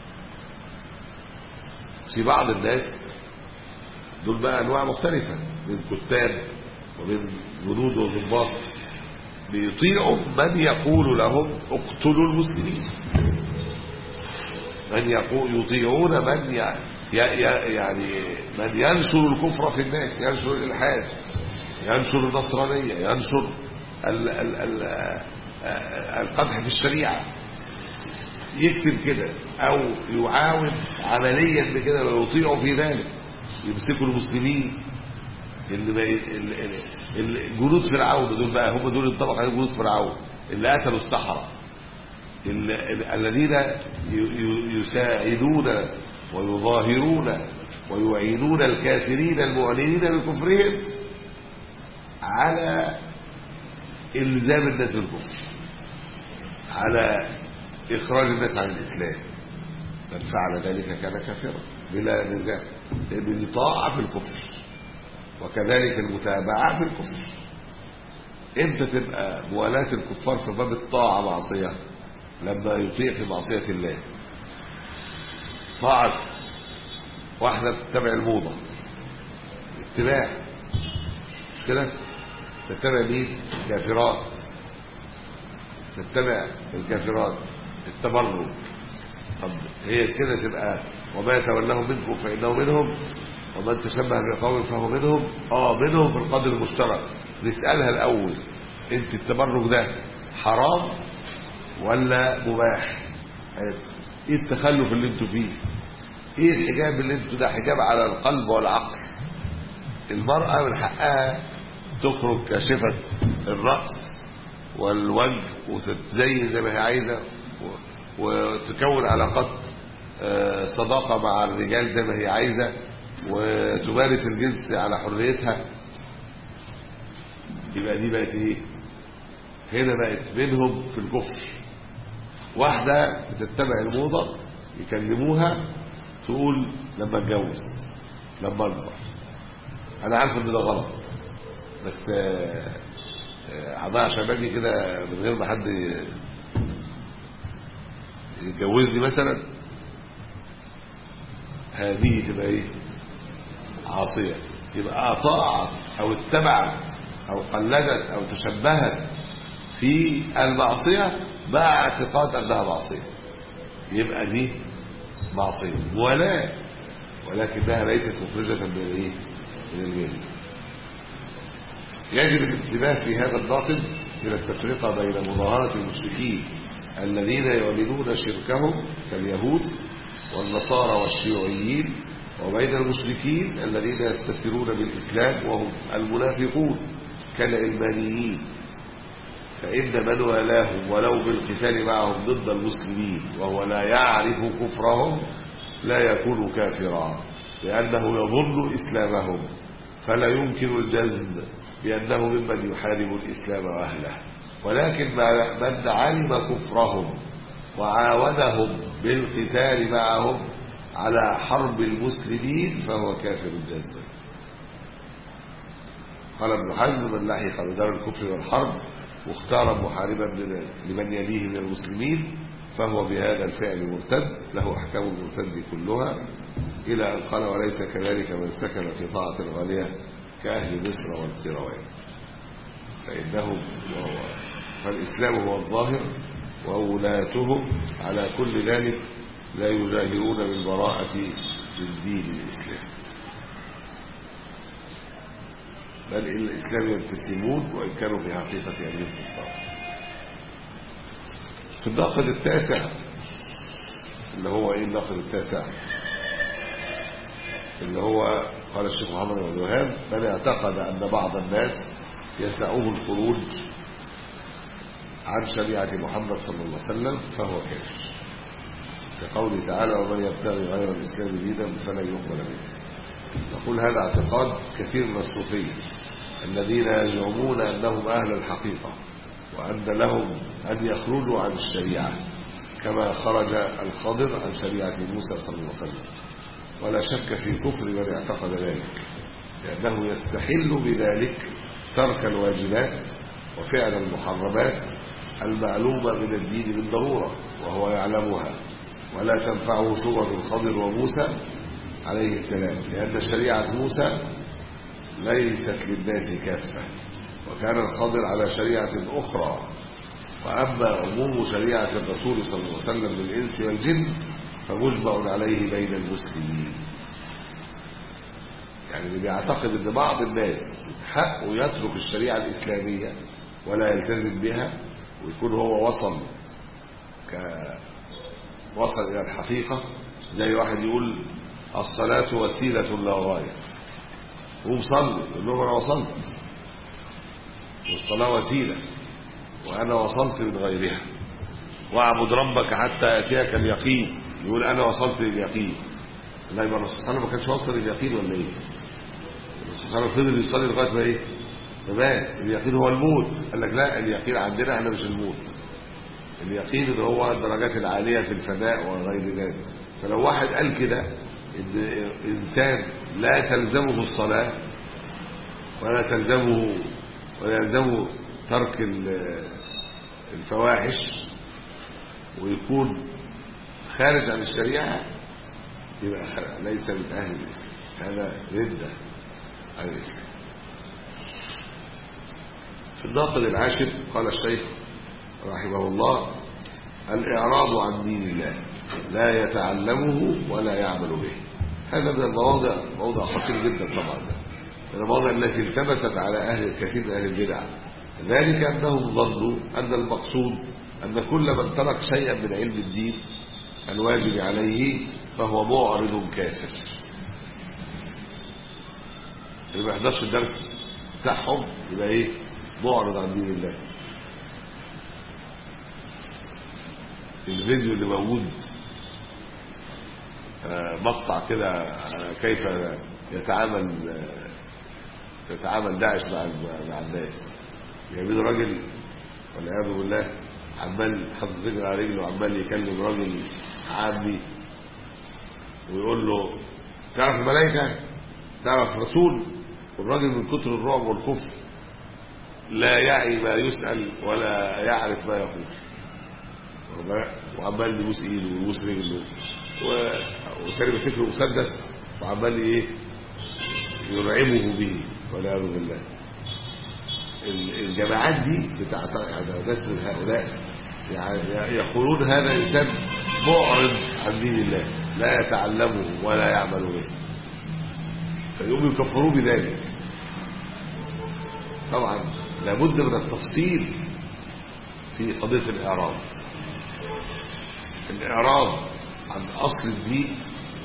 في بعض الناس دول بقى أنواع مختلفة من كتاب ومن جنود وضباط بيطيعوا من يقول لهم اقتلوا المسلمين من يقول يطيعون من يعني من ينشر الكفر في الناس ينشر الالحاد ينشر النصرانيه ينشر ال ال ال القدح في الشريعه يكتب كده او يعاون عمليا بكده ويطيعوا في ذلك يمسكوا المسلمين اللي جنود فرعون دول بقى هم دول ينطبق عليهم جنود فرعون اللي قتلوا السحرة الذين يساعدون ويظاهرون ويعينون الكافرين المعلنين بكفرهم على الزام الناس بالكفر على اخراج الناس عن الاسلام من فعل ذلك كان كافرا بلا نزاع لان دي طاعه في الكفر وكذلك المتابعة في الكفر امتى تبقى موالاة الكفار في باب الطاعة معصية لما يطيع في معصية الله طاعة واحدة بتتبع الموضة اتباع مش كده تتبع مين كافرات تتبع الكافرات التبرج طب هي كده تبقى وما يتولهم منكم فإنه منهم ومن تشبه بقوم فهو منهم اه منهم في القدر المشترك نسألها الأول انت التبرج ده حرام ولا مباح ايه التخلف اللي انتوا فيه ايه الحجاب اللي انتوا ده حجاب على القلب والعقل المرأة من حقها تخرج كاشفة الرأس والوجه وتتزين زي ما هي عايزة وتكون علاقات صداقة مع الرجال زي ما هي عايزة وتمارس الجنس على حريتها يبقى دي بقت ايه هنا بقت منهم في الكفر واحدة بتتبع الموضة يكلموها تقول لما اتجوز لما اكبر انا عارف ان ده غلط بس اعضاء شبابي كده من غير ما حد يتجوزني مثلا هذه تبقى ايه عاصية يبقى أطاعت أو اتبعت أو قلدت أو تشبهت في المعصية مع اعتقاد أنها معصية يبقى دي معصية ولا ولكنها ليست مخرجة من الايه من الميل يجب الانتباه في هذا الباطل إلى التفرقة بين مظاهرة المشركين الذين يعلنون شركهم كاليهود والنصارى والشيوعيين وبين المشركين الذين يستترون بالإسلام وهم المنافقون كالعلمانيين فإن من والاهم ولو بالقتال معهم ضد المسلمين وهو لا يعرف كفرهم لا يكون كافرا لأنه يظن إسلامهم فلا يمكن الجزم بأنه ممن يحارب الإسلام وأهله ولكن من علم كفرهم وعاونهم بالقتال معهم على حرب المسلمين فهو كافر جزما قال ابن حزم من لحق بدار الكفر والحرب واختار محاربا لمن يليه من المسلمين فهو بهذا الفعل مرتد له احكام المرتد كلها الى ان قال وليس كذلك من سكن في طاعه الغاليه كاهل مصر والقروان فانهم وهو فالاسلام هو الظاهر وولاته على كل ذلك لا يجاهرون بالبراءة من دين الإسلام بل إلى الإسلام يبتسمون وإن كانوا في حقيقة أهل الكفار في الناقد التاسع اللي هو إيه الناقد التاسع اللي هو قال الشيخ محمد بن الوهاب من اعتقد أن بعض الناس يسعه الخروج عن شريعة محمد صلى الله عليه وسلم فهو كافر كقوله تعالى ومن يبتغي غير الإسلام دينا فلن يقبل منه نقول هذا اعتقاد كثير من الصوفية الذين يزعمون أنهم أهل الحقيقة وأن لهم أن يخرجوا عن الشريعة كما خرج الخضر عن شريعة موسى صلى الله عليه وسلم ولا شك في كفر من اعتقد ذلك لأنه يستحل بذلك ترك الواجبات وفعل المحرمات المعلومة من الدين بالضرورة وهو يعلمها ولا تنفعه شبهة الخضر وموسى عليه السلام لأن شريعة موسى ليست للناس كافة وكان الخضر على شريعة أخرى وأما عموم شريعة الرسول صلى الله عليه وسلم للإنس والجن فمجمع عليه بين المسلمين يعني اللي بيعتقد ان بعض الناس حقه يترك الشريعة الإسلامية ولا يلتزم بها ويكون هو وصل ك وصل إلى الحقيقة زي واحد يقول الصلاة وسيلة لا غاية ومصلي يقول لهم أنا وصلت والصلاة وسيلة وأنا وصلت من غيرها واعبد ربك حتى يأتيك اليقين يقول أنا وصلت لليقين لا يبقى الرسول صلى الله عليه وسلم ما كانش وصل لليقين ولا إيه؟ الرسول صلى الله عليه وسلم فضل يصلي لغاية ما إيه؟ تمام اليقين هو الموت قال لك لا اليقين عندنا احنا مش الموت اليقين اللي هو الدرجات العالية في الفناء وغير ذلك فلو واحد قال كده ان انسان لا تلزمه الصلاة ولا تلزمه ولا يلزمه ترك الفواحش ويكون خارج عن الشريعة يبقى ليس من أهل الإسلام هذا ردة عن الإسلام في الناقل العاشر قال الشيخ رحمه الله الإعراض عن دين الله لا يتعلمه ولا يعمل به هذا من المواضع موضع خطير جدا طبعا من المواضع التي التبست على أهل الكثير من أهل البدع ذلك أنهم ظنوا أن المقصود أن كل من ترك شيئا من علم الدين الواجب عليه فهو معرض كافر اللي ما يحضرش الدرس بتاعهم يبقى ايه معرض عن دين الله الفيديو اللي موجود مقطع كده كيف يتعامل يتعامل داعش مع مع الناس جايبين راجل والعياذ بالله عمال حاطط رجل على رجله وعمال يكلم راجل عامي ويقول له تعرف الملائكه تعرف رسول والراجل من كتر الرعب والخوف لا يعي ما يسأل ولا يعرف ما يقول وعمال يبوس ايده ويبوس رجله والتاني ماسك له مسدس وعمال ايه يرعبه به والعياذ بالله الجماعات دي بتاعت ناس من هؤلاء يعني يقولون هذا انسان معرض عن دين الله لا يتعلمه ولا يعمل به فيقوموا يكفروه بذلك طبعا لابد من التفصيل في قضيه الاعراض الاعراض عن اصل الدين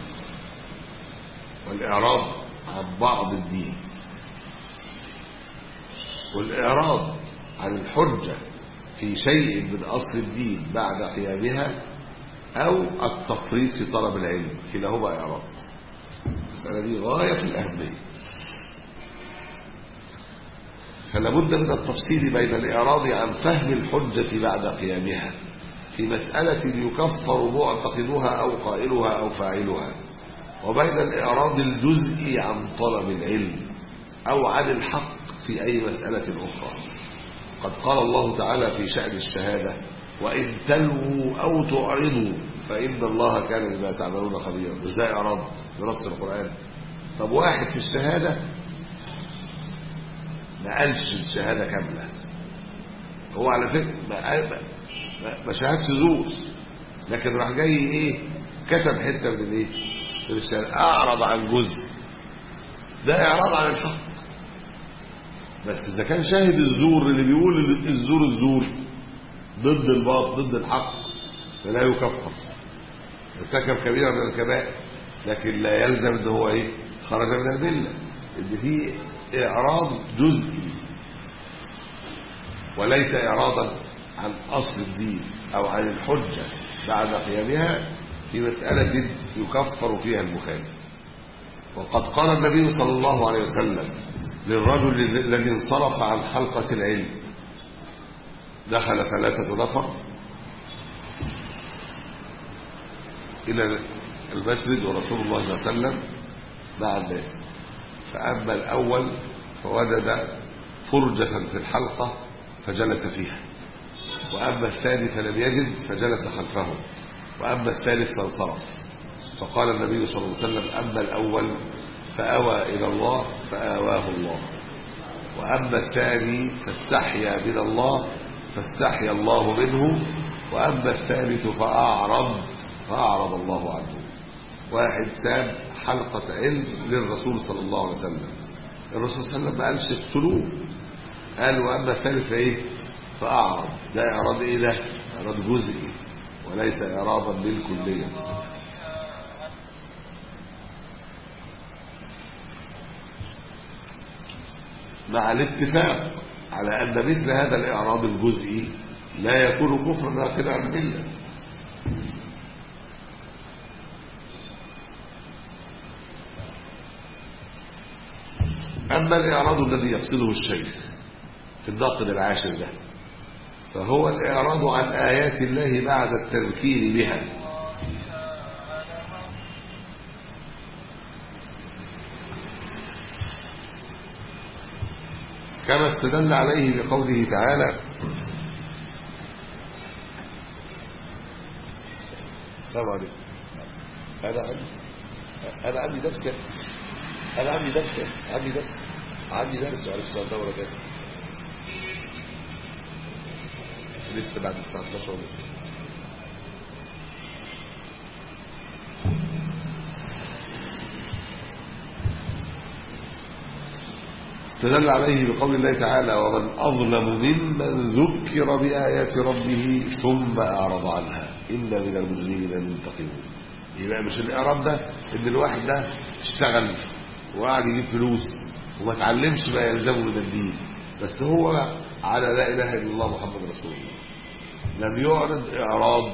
والاعراض عن بعض الدين والإعراض عن الحجة في شيء من أصل الدين بعد قيامها أو التفريط في طلب العلم كلاهما إعراض المسألة دي غاية في الأهمية فلا بد من التفصيل بين الإعراض عن فهم الحجة بعد قيامها في مسألة يكفر معتقدها أو قائلها أو فاعلها وبين الإعراض الجزئي عن طلب العلم أو عن الحق في أي مسألة أخرى قد قال الله تعالى في شأن الشهادة وإن تلووا أو تعرضوا فإن الله كان بما تعملون خبيرا مش ده إعراض بنص القرآن طب واحد في الشهادة ما قالش الشهادة كاملة هو على فكرة ما, ما, ما شهدش زور لكن راح جاي ايه كتب حتة من الايه من الشهادة أعرض عن جزء ده إعراض عن الحق بس إذا كان شاهد الزور اللي بيقول الزور الزور ضد الباطل ضد الحق فلا يكفر ارتكب كبيرة من الكبائر لكن لا يلزم ان هو ايه خرج من الملة إن في إعراض جزئي وليس إعراضا عن أصل الدين أو عن الحجة بعد قيامها في مسألة يكفر فيها المخالف وقد قال النبي صلى الله عليه وسلم للرجل الذي انصرف عن حلقة العلم دخل ثلاثة نفر إلى المسجد ورسول الله صلى الله عليه وسلم مع الناس فأما الأول فوجد فرجة في الحلقة فجلس فيها وأما الثاني فلم يجد فجلس خلفه وأما الثالث فانصرف فقال النبي صلى الله عليه وسلم أما الأول فأوى إلى الله فآواه الله وأما الثاني فاستحيا من الله فاستحيا الله منه وأما الثالث فأعرض فأعرض الله عنه واحد ساب حلقة علم للرسول صلى الله عليه وسلم الرسول صلى الله عليه وسلم ما قالش اقتلوه قال وأما الثالث فإيه فأعرض ده إعراض إيه ده إعراض جزئي وليس إعراضا بالكلية مع الاتفاق على أن مثل هذا الإعراض الجزئي لا يكون كفرا ناقلا عن المله أما الإعراض الذي يقصده الشيخ في الناقد العاشر ده فهو الإعراض عن آيات الله بعد التذكير بها كما استدل عليه بقوله تعالى السلام عليكم أنا عندي أنا عندي درس كده أنا عندي درس كده عندي درس عندي درس معلش بعد دورة كده لسه بعد الساعة 12 ونص استدل عليه بقول الله تعالى ومن أظلم ممن ذكر بآيات ربه ثم أعرض عنها إن من المجرمين منتقمون يبقى مش الإعراب ده إن الواحد ده اشتغل وقعد يجيب فلوس وما اتعلمش ما يلزمه من الدين بس هو على لا إله إلا الله محمد رسول الله لم يعرض إعراض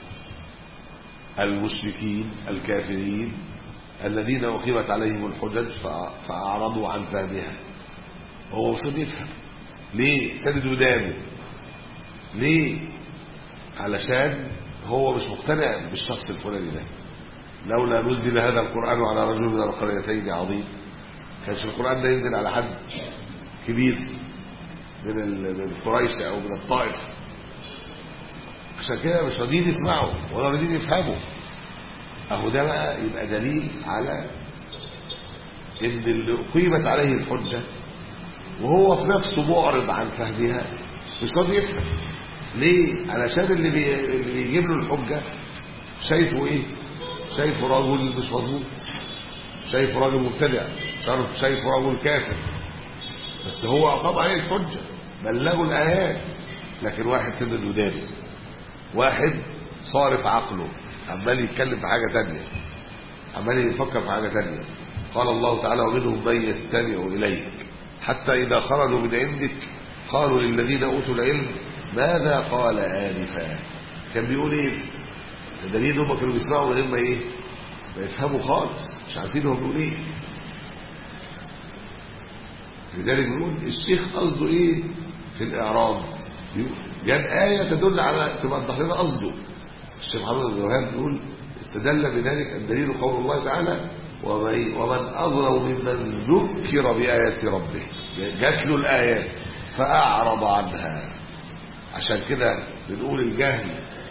المشركين الكافرين الذين أقيمت عليهم الحجج فأعرضوا عن فهمها هو مش بيفهم ليه سدد ودانه ليه علشان هو مش مقتنع بالشخص الفلاني ده لولا نزل هذا القرآن على رجل من القريتين عظيم كانش القرآن ده ينزل على حد كبير من من قريش او من الطائف عشان كده مش راضيين يسمعوا ولا راضيين يفهموا اهو ده بقى يبقى دليل على ان اللي اقيمت عليه الحجه وهو في نفسه معرض عن فهمها مش راضي يفهم ليه علشان اللي, بي... اللي بيجيب له الحجه شايفه ايه شايفه راجل مش مظبوط شايفه راجل مبتدع شايفه راجل كافر بس هو اقام عليه الحجه بلغوا الايات لكن واحد سدد ودانه واحد صارف عقله عمال يتكلم في حاجه تانية عمال يفكر في حاجه تانية قال الله تعالى ومنهم من يستمع اليك حتى اذا خرجوا من عندك قالوا للذين اوتوا العلم ماذا قال انفا كان بيقول ايه الدليل هم كانوا بيسمعوا من غير ما ايه ما يفهموا خالص مش عارفين هو بيقول ايه لذلك بيقول الشيخ قصده ايه في الاعراب جاب آية تدل على توضح لنا قصده الشيخ محمد بن الوهاب بيقول استدل بذلك الدليل قول الله تعالى ومن أظلم ممن ذكر بآيات ربه جات له الآيات فأعرض عنها عشان كده بنقول الجهل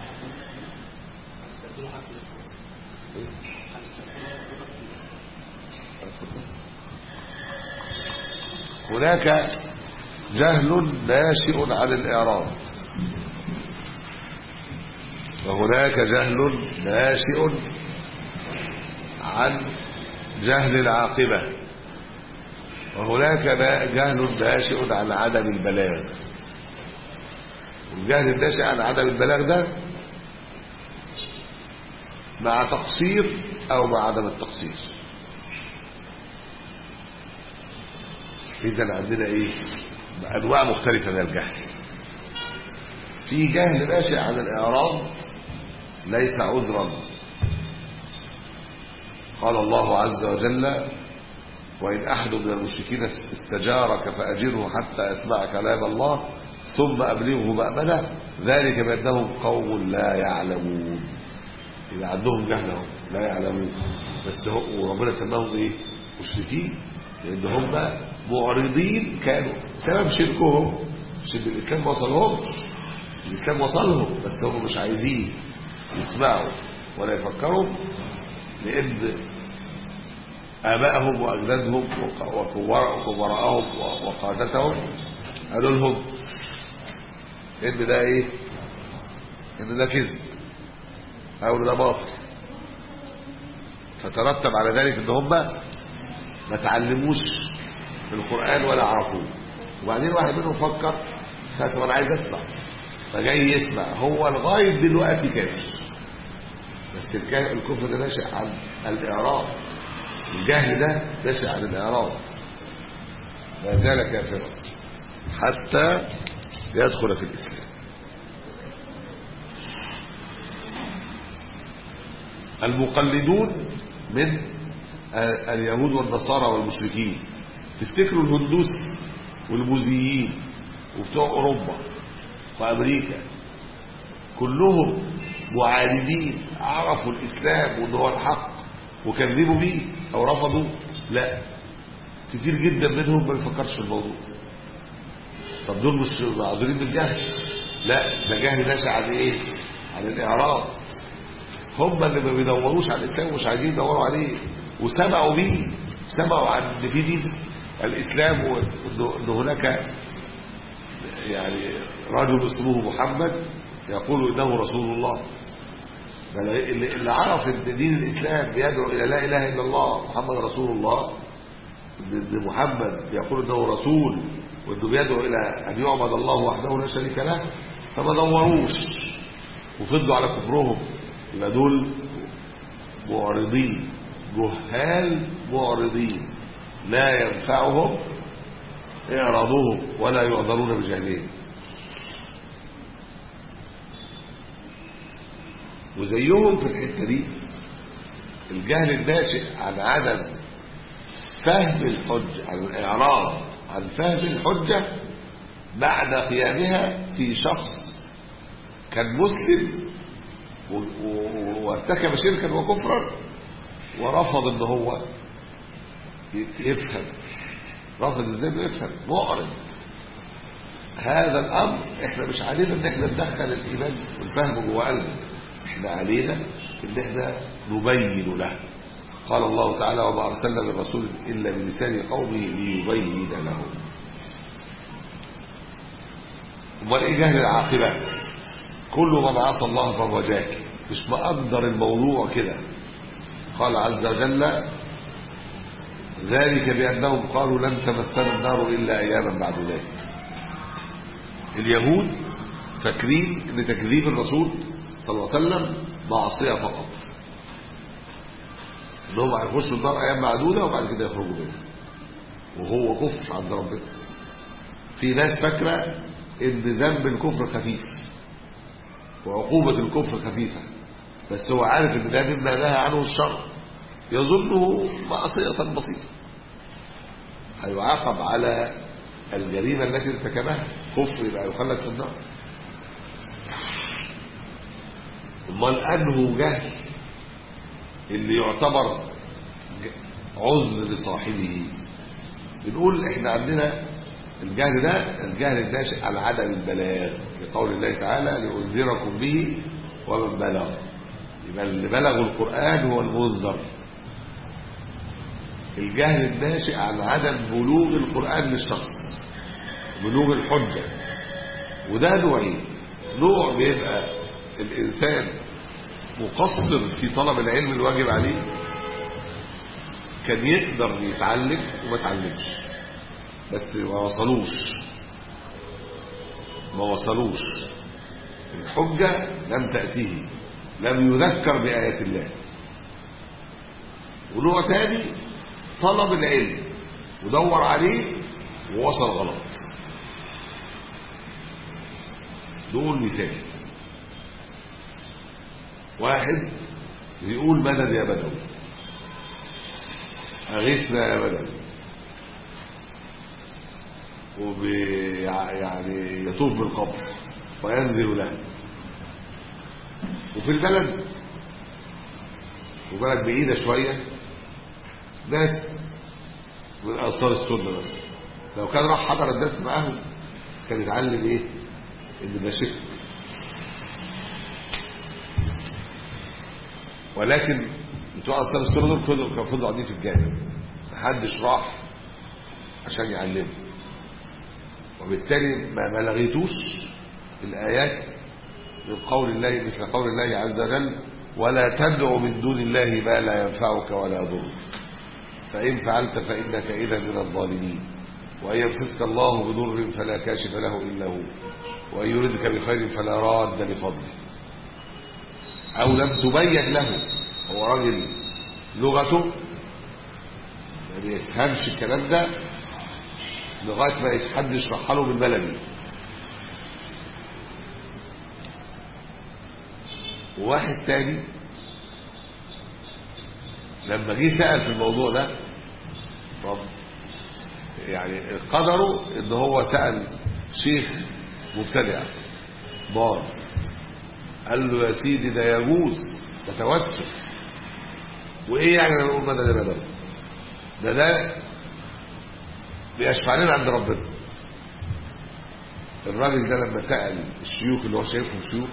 هناك جهل ناشئ عن الإعراب وهناك جهل ناشئ عن جهل العاقبة وهناك جهل ناشئ عن عدم البلاغ والجهل الناشئ عن عدم البلاغ ده مع تقصير أو مع عدم التقصير اذا عندنا ايه انواع مختلفه من الجهل في جهل ناشئ عن الاعراض ليس عذرا قال الله عز وجل وإن أحد من المشركين استجارك فأجره حتى يسمع كلام الله ثم أبلغه مأمنه ذلك بأنهم قوم لا يعلمون إذا عندهم جهلهم لا يعلمون بس هو وربنا سماهم إيه مشركين لأن هم معرضين كانوا سبب شركهم مش إن الإسلام ما وصلهمش الإسلام وصلهم بس هم مش عايزين يسمعوا ولا يفكروا لأن آبائهم وأجدادهم وكبراءهم وقادتهم قالوا لهم إن ده إيه؟ إن ده كذب أو إن ده باطل فترتب على ذلك إن هم ما تعلموش القرآن ولا عرفوه وبعدين واحد منهم فكر طب أنا عايز أسمع فجاي يسمع هو لغاية دلوقتي كافر بس الكفر ده ناشئ عن الإعراض الجهل ده ناشئ عن الإعراض لا زال كافرا حتى يدخل في الإسلام المقلدون من اليهود والنصارى والمشركين تفتكروا الهندوس والبوذيين وبتوع أوروبا وأمريكا كلهم معاندين عرفوا الإسلام وأنه هو الحق وكذبوا بيه أو رفضوا لا كتير جدا منهم ما بيفكرش في الموضوع طب دول مش معذورين بالجهل لا ده جهل ناشئ عن ايه عن الاعراض هم اللي ما بيدوروش على الاسلام ومش عايزين يدوروا عليه وسمعوا بيه سمعوا عن ان في دين الاسلام وان هناك يعني رجل اسمه محمد يقول انه رسول الله بل اللي عرف ان دين الاسلام بيدعو الى لا اله الا الله محمد رسول الله ان محمد يقول انه رسول وانه بيدعو الى ان يعبد الله وحده لا شريك له فما دوروش وفضلوا على كفرهم يبقى دول معرضين جهال معرضين لا ينفعهم اعراضهم ولا يعذرون بجهلهم وزيهم في الحته دي الجهل الناشئ عن عدم فهم الحجه عن الاعراض عن فهم الحجه بعد قيامها في شخص كان مسلم وارتكب شركا وكفرا ورفض ان هو يفهم رفض ازاي انه يفهم معرض هذا الامر احنا مش علينا ان احنا ندخل الايمان والفهم جوه قلبه احنا علينا ان احنا نبين له قال الله تعالى وما ارسلنا من رسول الا بلسان قومه ليبين لهم امال ايه جهل العاقبه كل من عصى الله فهو جاهل مش مقدر الموضوع كده قال عز وجل ذلك بانهم قالوا لن تمسنا النار الا اياما بعد ذلك اليهود فاكرين ان تكذيب الرسول صلى الله عليه وسلم معصيه فقط انهم هيخشوا النار ايام معدوده وبعد كده يخرجوا منها وهو كفر عند ربنا في ناس فاكره ان ذنب الكفر خفيف وعقوبه الكفر خفيفه بس هو عارف ان ده مما نهى عنه الشرع يظنه معصيه بسيطه هيعاقب على الجريمه التي ارتكبها كفر يبقى يخلد في النار امال انه جهل اللي يعتبر عذر لصاحبه بنقول احنا عندنا الجهل ده الجهل الناشئ عن عدم البلاغ لقول الله تعالى لأنذركم به ومن بلغ يبقى اللي بلغوا القرآن هو المنذر الجهل الناشئ عن عدم بلوغ القرآن للشخص بلوغ الحجة وده نوعين نوع بيبقى الإنسان مقصر في طلب العلم الواجب عليه كان يقدر يتعلم وما تعلمش بس ما وصلوش ما وصلوش الحجة لم تأتيه لم يذكر بآيات الله ونوع تاني طلب العلم ودور عليه ووصل غلط نقول مثال واحد يقول مدد يا بدوي أغيثنا يا بدوي وبي يعني يطوف بالقبر وينزل له وفي البلد وبلد بعيدة شوية ناس من أنصار السنة مثلا لو كان راح حضر الدرس معاهم كان يتعلم ايه ان ده شرك ولكن بتوع أنصار السنة دول كانوا كانوا فضلوا قاعدين في الجامع محدش راح عشان يعلمه وبالتالي ما ما لغيتوش الآيات من قول الله مثل قول الله عز وجل ولا تدعو من دون الله ما لا ينفعك ولا يضرك فإن فعلت فإنك إذا من الظالمين وأن يمسسك الله بضر فلا كاشف له إلا هو وأن يردك بخير فلا راد لفضله أو لم تبين له هو راجل لغته ما بيفهمش الكلام ده لغاية ما حد يشرحها له بالبلدي وواحد تاني لما جه سأل في الموضوع ده طب يعني قدره ان هو سأل شيخ مبتدع ضال قال له يا سيدي ده يجوز تتوسل وايه يعني لما نقول مدد بدل ده ده بيشفع لنا عند ربنا الراجل ده لما سأل الشيوخ اللي هو شايفهم شيوخ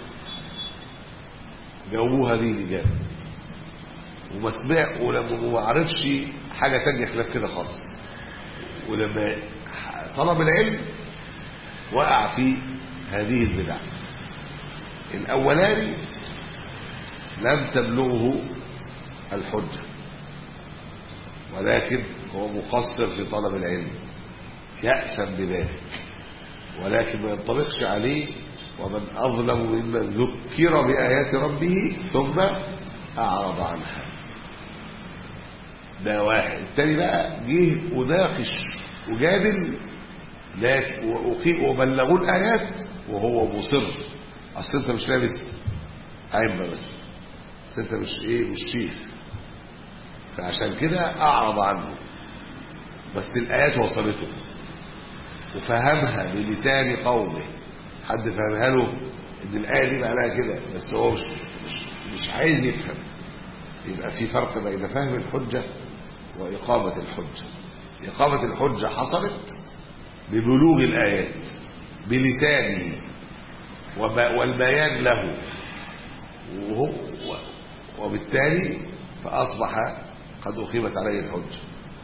جاوبوه هذه الإجابة وما سمع ولما ما عرفش حاجة تانية خلاف كده خالص ولما طلب العلم وقع في هذه البدع الأولاني لم تبلغه الحجة ولكن هو مقصر في طلب العلم يأسم بذلك ولكن ما ينطبقش عليه ومن أظلم ممن ذكر بآيات ربه ثم أعرض عنها ده واحد التاني بقى جه وناقش وجادل لكن وبلغوا الآيات وهو مصر أصل أنت مش لابس عمة بس أصل أنت مش إيه مش شيخ فعشان كده أعرض عنه بس الآيات وصلته وفهمها بلسان قومه حد فهمها له ان الآية دي معناها كده بس هو مش, مش, مش عايز يفهم يبقى في فرق بين فهم الحجة وإقامة الحجة إقامة الحجة حصلت ببلوغ الآيات بلسانه والبيان له وهو وبالتالي فأصبح قد أقيمت عليه الحجة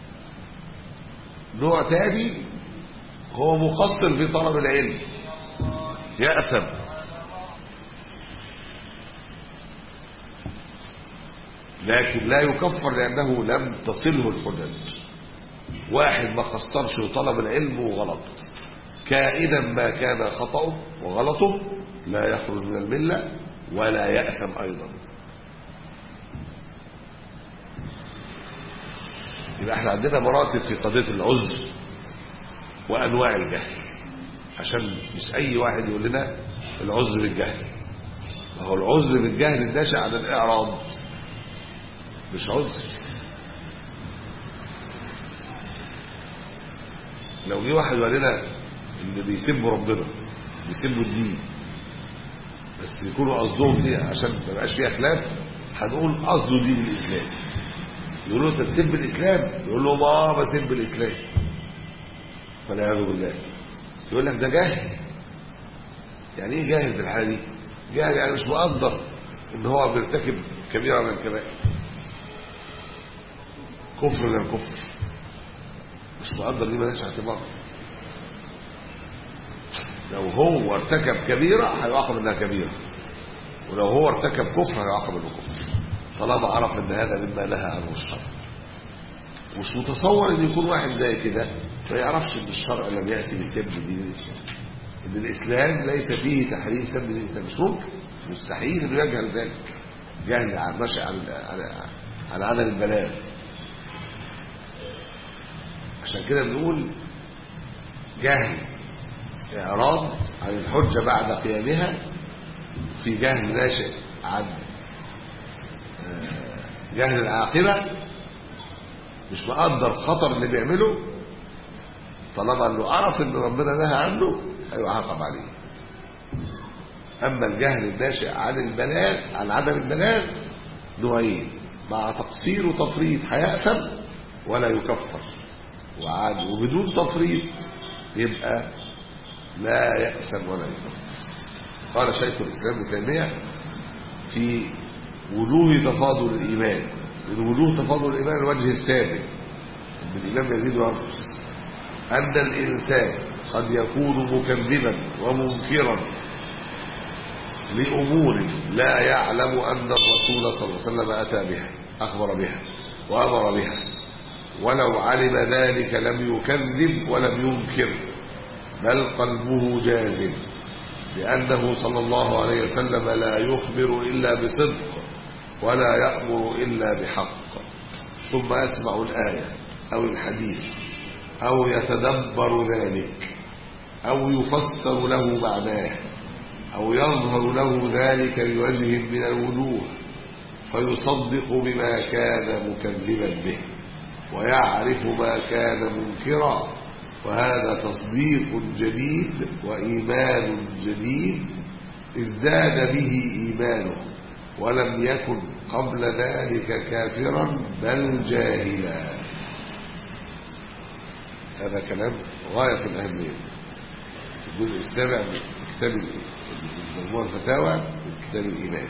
نوع تاني هو مقصر في طلب العلم يأثم لكن لا يكفر لأنه لم تصله الحجج واحد ما قصرش وطلب العلم وغلط كائدا ما كان خطأه وغلطه لا يخرج من الملة ولا يأثم أيضا يبقى احنا عندنا مراتب في قضية العذر وأنواع الجهل عشان مش أي واحد يقول لنا العذر بالجهل ما هو العذر بالجهل الناشئ عن الإعراض مش عذر لو جه واحد وقال لنا اللي بيسبوا ربنا بيسبوا الدين بس يكونوا قصدهم دي عشان ما يبقاش فيها خلاف هنقول قصده دين الاسلام يقولوا انت تسب الاسلام يقول لهم اه بسب الاسلام والعياذ بالله يقول لك ده جاهل يعني ايه جاهل في الحاله دي جاهل يعني مش مقدر ان هو بيرتكب كبيره من الكبائر كفر من الكفر مش مقدر دي مالهاش اعتبار لو هو ارتكب كبيرة هيعاقب انها كبيرة ولو هو ارتكب كفر هيعاقب انه كفر طالما عرف ان هذا مما نهى عنه الشرع مش متصور ان يكون واحد زي كده ما يعرفش ان الشرع لم ياتي بسب دين الاسلام ان الاسلام ليس فيه تحريم سب دين الاسلام مش ممكن مستحيل انه يجهل ذلك جهل عن نشأ عن عن عن عدم البلاغ عشان كده بنقول جهل إعراض عن الحجة بعد قيامها في جهل ناشئ عن آه، جهل العاقبة مش مقدر خطر اللي بيعمله طالما انه عرف ان ربنا نهى عنه هيعاقب عليه اما الجهل الناشئ عن البلاغ عن عدم البلاغ نوعين مع تقصير وتفريط هيأثم ولا يكفر وعاد وبدون تفريط يبقى لا يأثم ولا يكفر قال شيخ الإسلام ابن تيمية في وجوه تفاضل الإيمان من وجوه تفاضل الإيمان الوجه الثاني من الإيمان يزيد وينقص أن الإنسان قد يكون مكذبا ومنكرا لأمور لا يعلم أن الرسول صلى الله عليه وسلم أتى بها أخبر بها وأمر بها ولو علم ذلك لم يكذب ولم ينكر بل قلبه جازم لأنه صلى الله عليه وسلم لا يخبر إلا بصدق ولا يأمر إلا بحق ثم يسمع الآية أو الحديث أو يتدبر ذلك أو يفسر له معناه أو يظهر له ذلك بوجه من الوجوه فيصدق بما كان مكذبا به ويعرف ما كان منكرا وهذا تصديق جديد وإيمان جديد ازداد به إيمانه ولم يكن قبل ذلك كافرا بل جاهلا هذا كلام غاية في الأهمية الجزء السابع من كتاب مجموع الفتاوى من كتاب الإيمان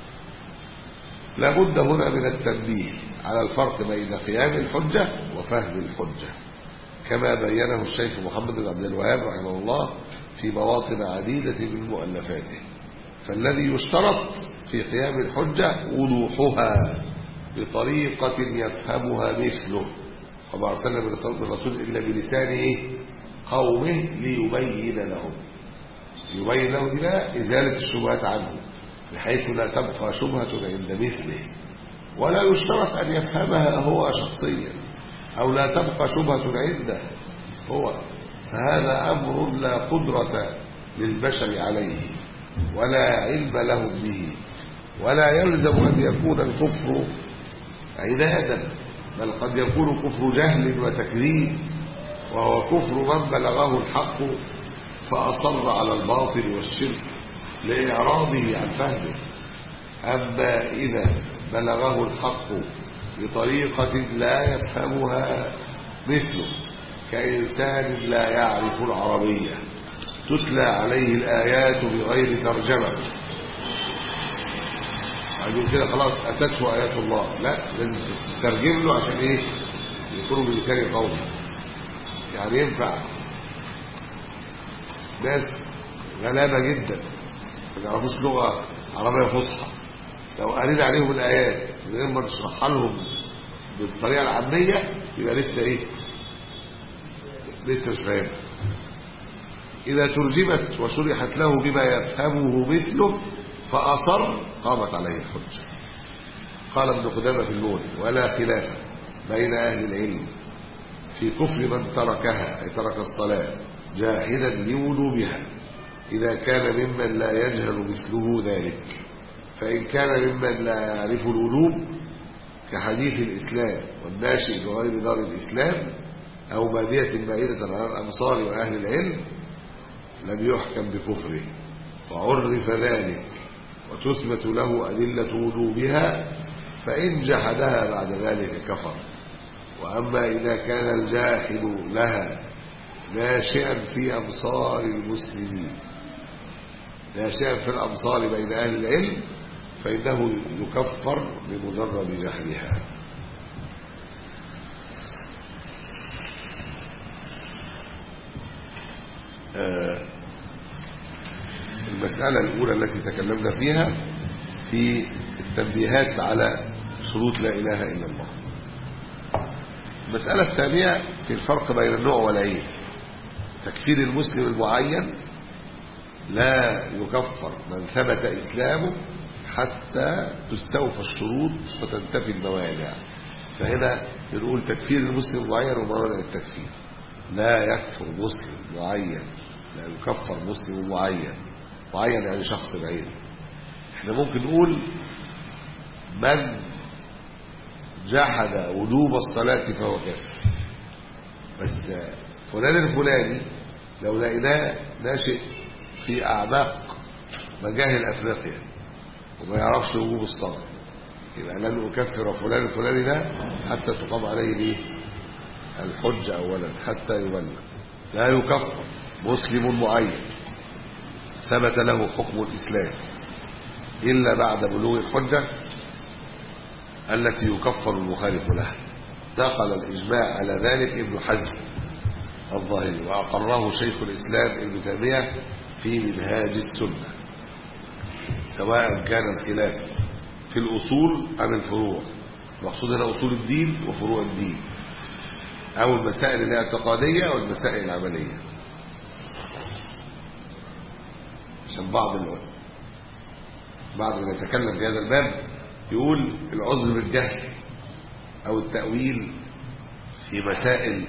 لابد هنا من التنبيه على الفرق بين قيام الحجة وفهم الحجة كما بينه الشيخ محمد بن عبد الوهاب رحمه الله في مواطن عديدة من مؤلفاته فالذي يشترط في قيام الحجة وضوحها بطريقة يفهمها مثله وما أرسلنا من الرسول إلا بلسان قومه ليبين لهم يبين له دي إزالة الشبهات عنه بحيث لا تبقى شبهة عند مثله ولا يشترط أن يفهمها هو شخصيا أو لا تبقى شبهة عنده هو فهذا أمر لا قدرة للبشر عليه ولا علم لهم به ولا يلزم أن يكون الكفر عنادا بل قد يكون كفر جهل وتكذيب وهو كفر من بلغه الحق فأصر على الباطل والشرك لإعراضه عن فهمه أما إذا بلغه الحق بطريقة لا يفهمها مثله كإنسان لا يعرف العربية تتلى عليه الآيات بغير ترجمة عايزين كده خلاص أتته آيات الله لا لازم تترجم له عشان إيه يكونوا بلسان قومه يعني ينفع ناس غلابة جدا ما يعرفوش لغة عربية فصحى لو قرينا عليهم الآيات من غير ما نشرحها لهم بالطريقة العامية يبقى لسه إيه لسه مش فاهم إذا ترجمت وشرحت له بما يفهمه مثله فأصر قامت عليه الحجة قال ابن قدامة في المولي ولا خلاف بين أهل العلم في كفر من تركها أي ترك الصلاة جاحدا لوجوبها إذا كان ممن لا يجهل مثله ذلك فإن كان ممن لا يعرف الوجوب كحديث الإسلام والناشئ بغير دار الإسلام أو بادية بعيدة عن الأمصار وأهل العلم لم يحكم بكفره وعرف ذلك وتثبت له أدلة وجوبها فإن جحدها بعد ذلك كفر وأما إذا كان الجاحد لها ناشئا في أمصار المسلمين ناشئا في الأمصار بين أهل العلم فإنه يكفر بمجرد جهلها آه المسألة الأولى التي تكلمنا فيها في التنبيهات على شروط لا إله إلا الله المسألة الثانية في الفرق بين النوع والعين تكفير المسلم المعين لا يكفر من ثبت إسلامه حتى تستوفى الشروط وتنتفي الموانع فهنا بنقول تكفير المسلم المعين وموانع التكفير لا يكفر مسلم معين لا يكفر مسلم معين معين يعني شخص بعيد احنا ممكن نقول من جحد وجوب الصلاة فهو كافر بس فلان الفلاني لو لقيناه ناشئ في أعماق مجاهل أفريقيا وما يعرفش وجوب الصلاة يبقى لن أكفر فلان الفلاني ده حتى تقام عليه ليه الحجة أولا حتى يبلغ لا يكفر مسلم معين ثبت له حكم الإسلام إلا بعد بلوغ الحجة التي يكفر المخالف لها نقل الإجماع على ذلك ابن حزم الظاهري وأقره شيخ الإسلام ابن تيمية في منهاج السنة سواء كان الخلاف في الأصول أم الفروع المقصود هنا أصول الدين وفروع الدين أو المسائل الاعتقادية أو المسائل العملية عشان بعض الوقت بعض من يتكلم في هذا الباب يقول العذر بالجهل أو التأويل في مسائل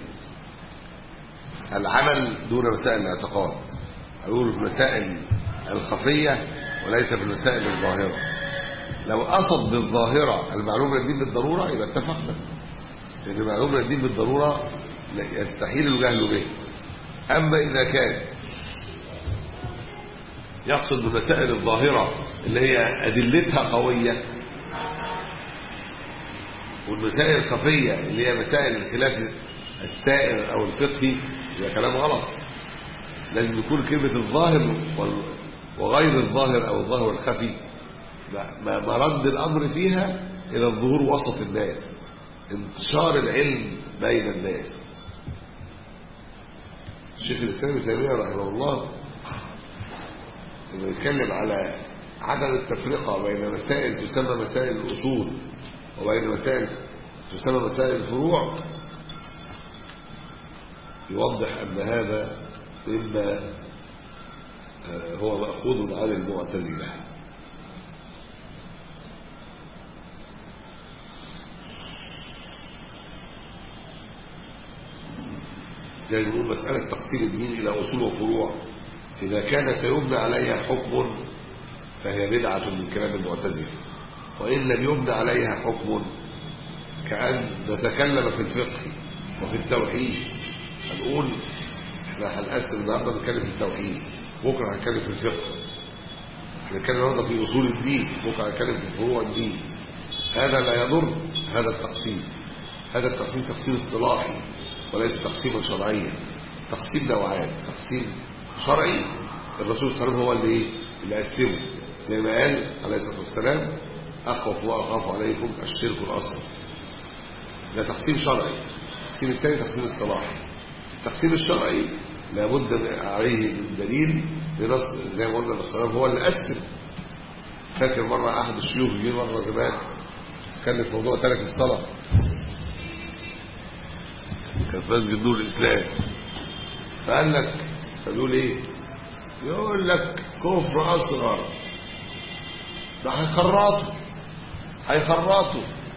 العمل دون مسائل الاعتقاد يقول في المسائل الخفية وليس في المسائل الظاهرة لو قصد بالظاهرة المعلوم من الدين بالضرورة يبقى اتفقنا لأن المعلوم من الدين بالضرورة يستحيل الجهل به أما إذا كان يقصد بالمسائل الظاهرة اللي هي أدلتها قوية والمسائل الخفية اللي هي مسائل الخلاف السائر أو الفقهي يبقى كلام غلط لازم يكون كلمة الظاهر وغير الظاهر أو الظاهر الخفي مرد الأمر فيها إلى الظهور وسط الناس انتشار العلم بين الناس الشيخ الإسلام ابن تيمية رحمه الله لما يتكلم على عدم التفرقة بين مسائل تسمى مسائل الأصول وبين مسائل تسمى مسائل الفروع يوضح أن هذا مما هو مأخوذ عن المعتزلة زي ما نقول مسألة تقسيم الدين إلى أصول وفروع إذا كان سيبنى عليها حكم فهي بدعة من كلام المعتزلة وإن لم يبنى عليها حكم كأن نتكلم في الفقه وفي التوحيد هنقول احنا هنقسم النهارده نتكلم في التوحيد بكره هنتكلم في الفقه هنتكلم النهارده في اصول الدين بكره هنتكلم في فروع الدين هذا لا يضر هذا التقسيم هذا التقسيم تقسيم اصطلاحي وليس تقسيما شرعيا تقسيم نوعان تقسيم شرعي الرسول صلى الله عليه وسلم هو اللي ايه اللي قسمه زي ما قال عليه الصلاه والسلام اخوف واخاف عليكم الشرك الاصغر ده تقسيم شرعي التقسيم الثاني تقسيم اصطلاحي التقسيم الشرعي لابد عليه من دليل بنص زي ما قلنا الصلاه هو اللي قسم فاكر مره احد الشيوخ جه مره زمان كان في موضوع ترك الصلاه كان في مسجد نور الاسلام فقال لك فبيقول ايه يقول لك كفر اصغر ده هيخرطوا هيخرطوا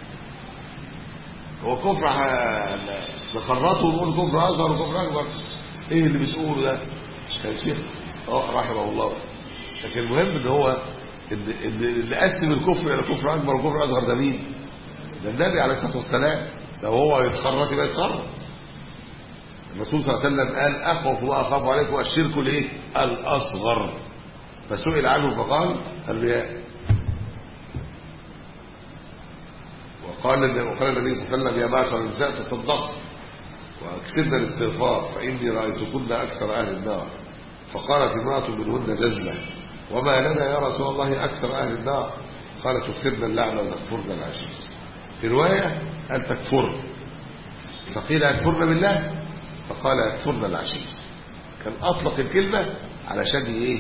هو كفر نخرطه ونقول كفر اصغر وكفر اكبر ايه اللي بتقوله ده كان شيخ رحمه الله لكن المهم ان هو ان ان اللي قسم الكفر الى كفر اكبر وكفر اصغر ده مين ده النبي عليه الصلاه والسلام لو هو يتخرط يبقى يتخرط الرسول صلى الله عليه وسلم قال اخوف واخاف عليكم الشرك الايه الاصغر فسئل عنه فقال الرياء وقال وقال النبي صلى الله عليه وسلم يا معشر النساء تصدقوا واكثرنا الاستغفار فاني رايتكن اكثر اهل النار فقالت امراه منهن جزله وما لنا يا رسول الله اكثر اهل النار قالت تكثرن اللعنه وتكفرن العشير في روايه قال تكفرن فقيل يكفرن بالله فقال يكفرن العشير كان اطلق الكلمه علشان ايه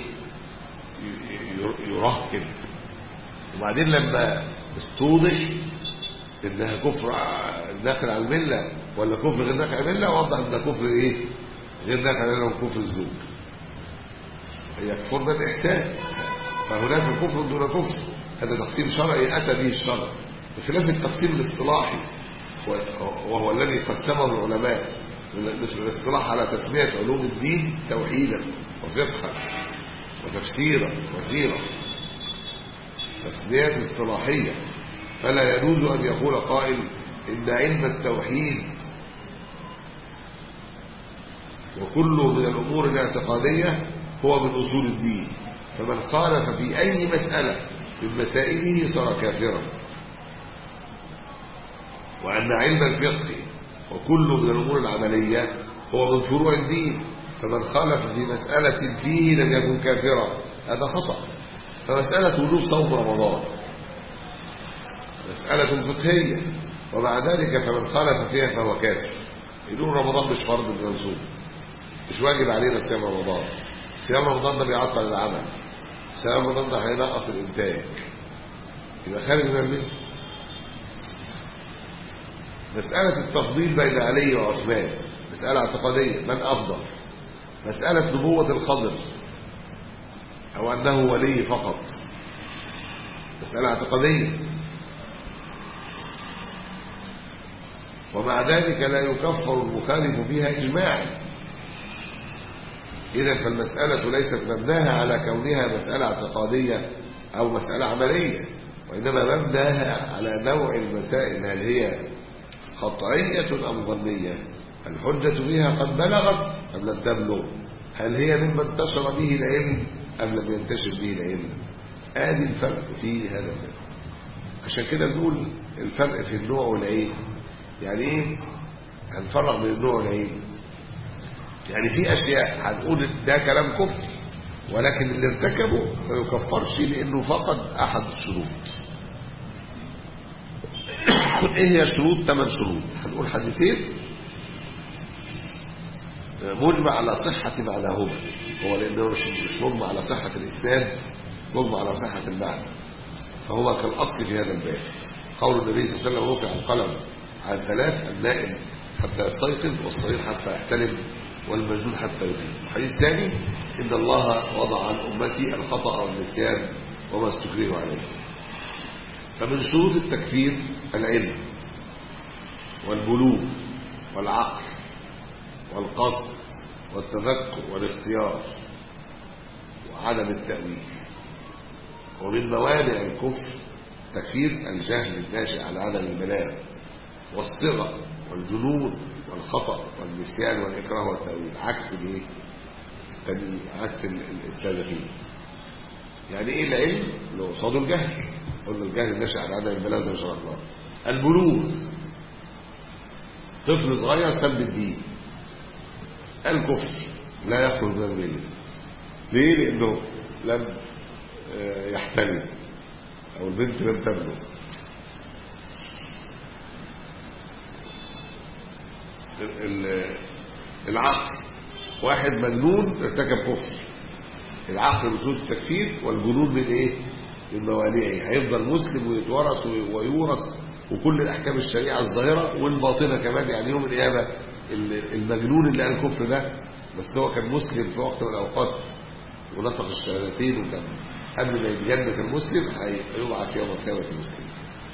يرهكن وبعدين لما استوضح انها كفر داخل على المله ولا كفر غير داخل على المله وضح ان ده كفر ايه غير داخل على المله وكفر الزوج يكفرنا الاحسان فهناك كفر دون كفر هذا تقسيم شرعي اتى به الشرع بخلاف التقسيم الاصطلاحي وهو الذي قسمه العلماء الاصطلاح على تسمية علوم الدين توحيدا وفقها وتفسيرا وسيرا تسميات اصطلاحية فلا يجوز أن يقول قائل إن علم التوحيد وكله من الأمور الاعتقادية هو من أصول الدين فمن خالف في أي مسألة من مسائله صار كافرا وأن علم الفقه وكله من الأمور العملية هو من فروع الدين فمن خالف في مسألة فيه لم يكن كافرا هذا خطأ فمسألة وجوب صوم رمضان مسألة فقهية ومع ذلك فمن خالف فيها فهو كافر يقول رمضان مش فرض من الصوم مش واجب علينا صيام رمضان صيام رمضان ده بيعطل العمل صيام رمضان ده هينقص الانتاج يبقى خارج من الملك مسألة التفضيل بين علي وعثمان مسألة اعتقادية من أفضل مسألة نبوة الخضر أو أنه ولي فقط مسألة اعتقادية ومع ذلك لا يكفر المخالف فيها إجماعا إذا فالمسألة ليست مبناها على كونها مسألة اعتقادية أو مسألة عملية وإنما مبناها على نوع المسائل هل هي قطعية أم ظنية الحجة بها قد بلغت أم لم تبلغ هل هي مما انتشر به العلم أم لم ينتشر به العلم آدي الفرق في هذا الفرق عشان كده نقول الفرق في النوع والعين يعني ايه هنفرق بين النوع والعين يعني في اشياء هنقول ده كلام كفر ولكن اللي ارتكبه ما يكفرش لانه فقد احد الشروط ايه هي الشروط ثمان شروط هنقول حديثين مجمع على صحة معناهما هو لأنه مش مجمع على صحة الإسناد مجمع على صحة المعنى فهو كالأصل في هذا الباب قول النبي صلى الله عليه وسلم رفع القلم عن ثلاث النائم حتى يستيقظ والصغير حتى يحتلم والمجنون حتى يفيق الحديث الثاني إن الله وضع عن أمتي الخطأ والنسيان وما استكرهوا عليه فمن شروط التكفير العلم والبلوغ والعقل والقصد والتذكر والاختيار وعدم التأويل ومن موانع الكفر تكفير الجهل الناشئ على عدم البلاغ والصغر والجنون والخطأ والنسيان والإكراه والتأويل عكس الايه التاني عكس السابقين يعني ايه العلم اللي هو قصاده الجهل قلنا الجهل الناشئ على عدم البلاغ زي ما شرحنا البلوغ طفل صغير سلب الدين الكفر لا يخرج من المله ليه لانه لم يحتلم او البنت لم تبلغ العقل واحد مجنون ارتكب كفر العقل من شروط التكفير والجنون من ايه من موانعه هيفضل مسلم ويتورث ويورث وكل الاحكام الشريعه الظاهره والباطنه كمان يعني يوم القيامه المجنون اللي قال الكفر ده بس هو كان مسلم في وقت من الاوقات ونطق الشهادتين وكان قبل ما يتجنن المسلم هيبعث يوم القيامه مسلم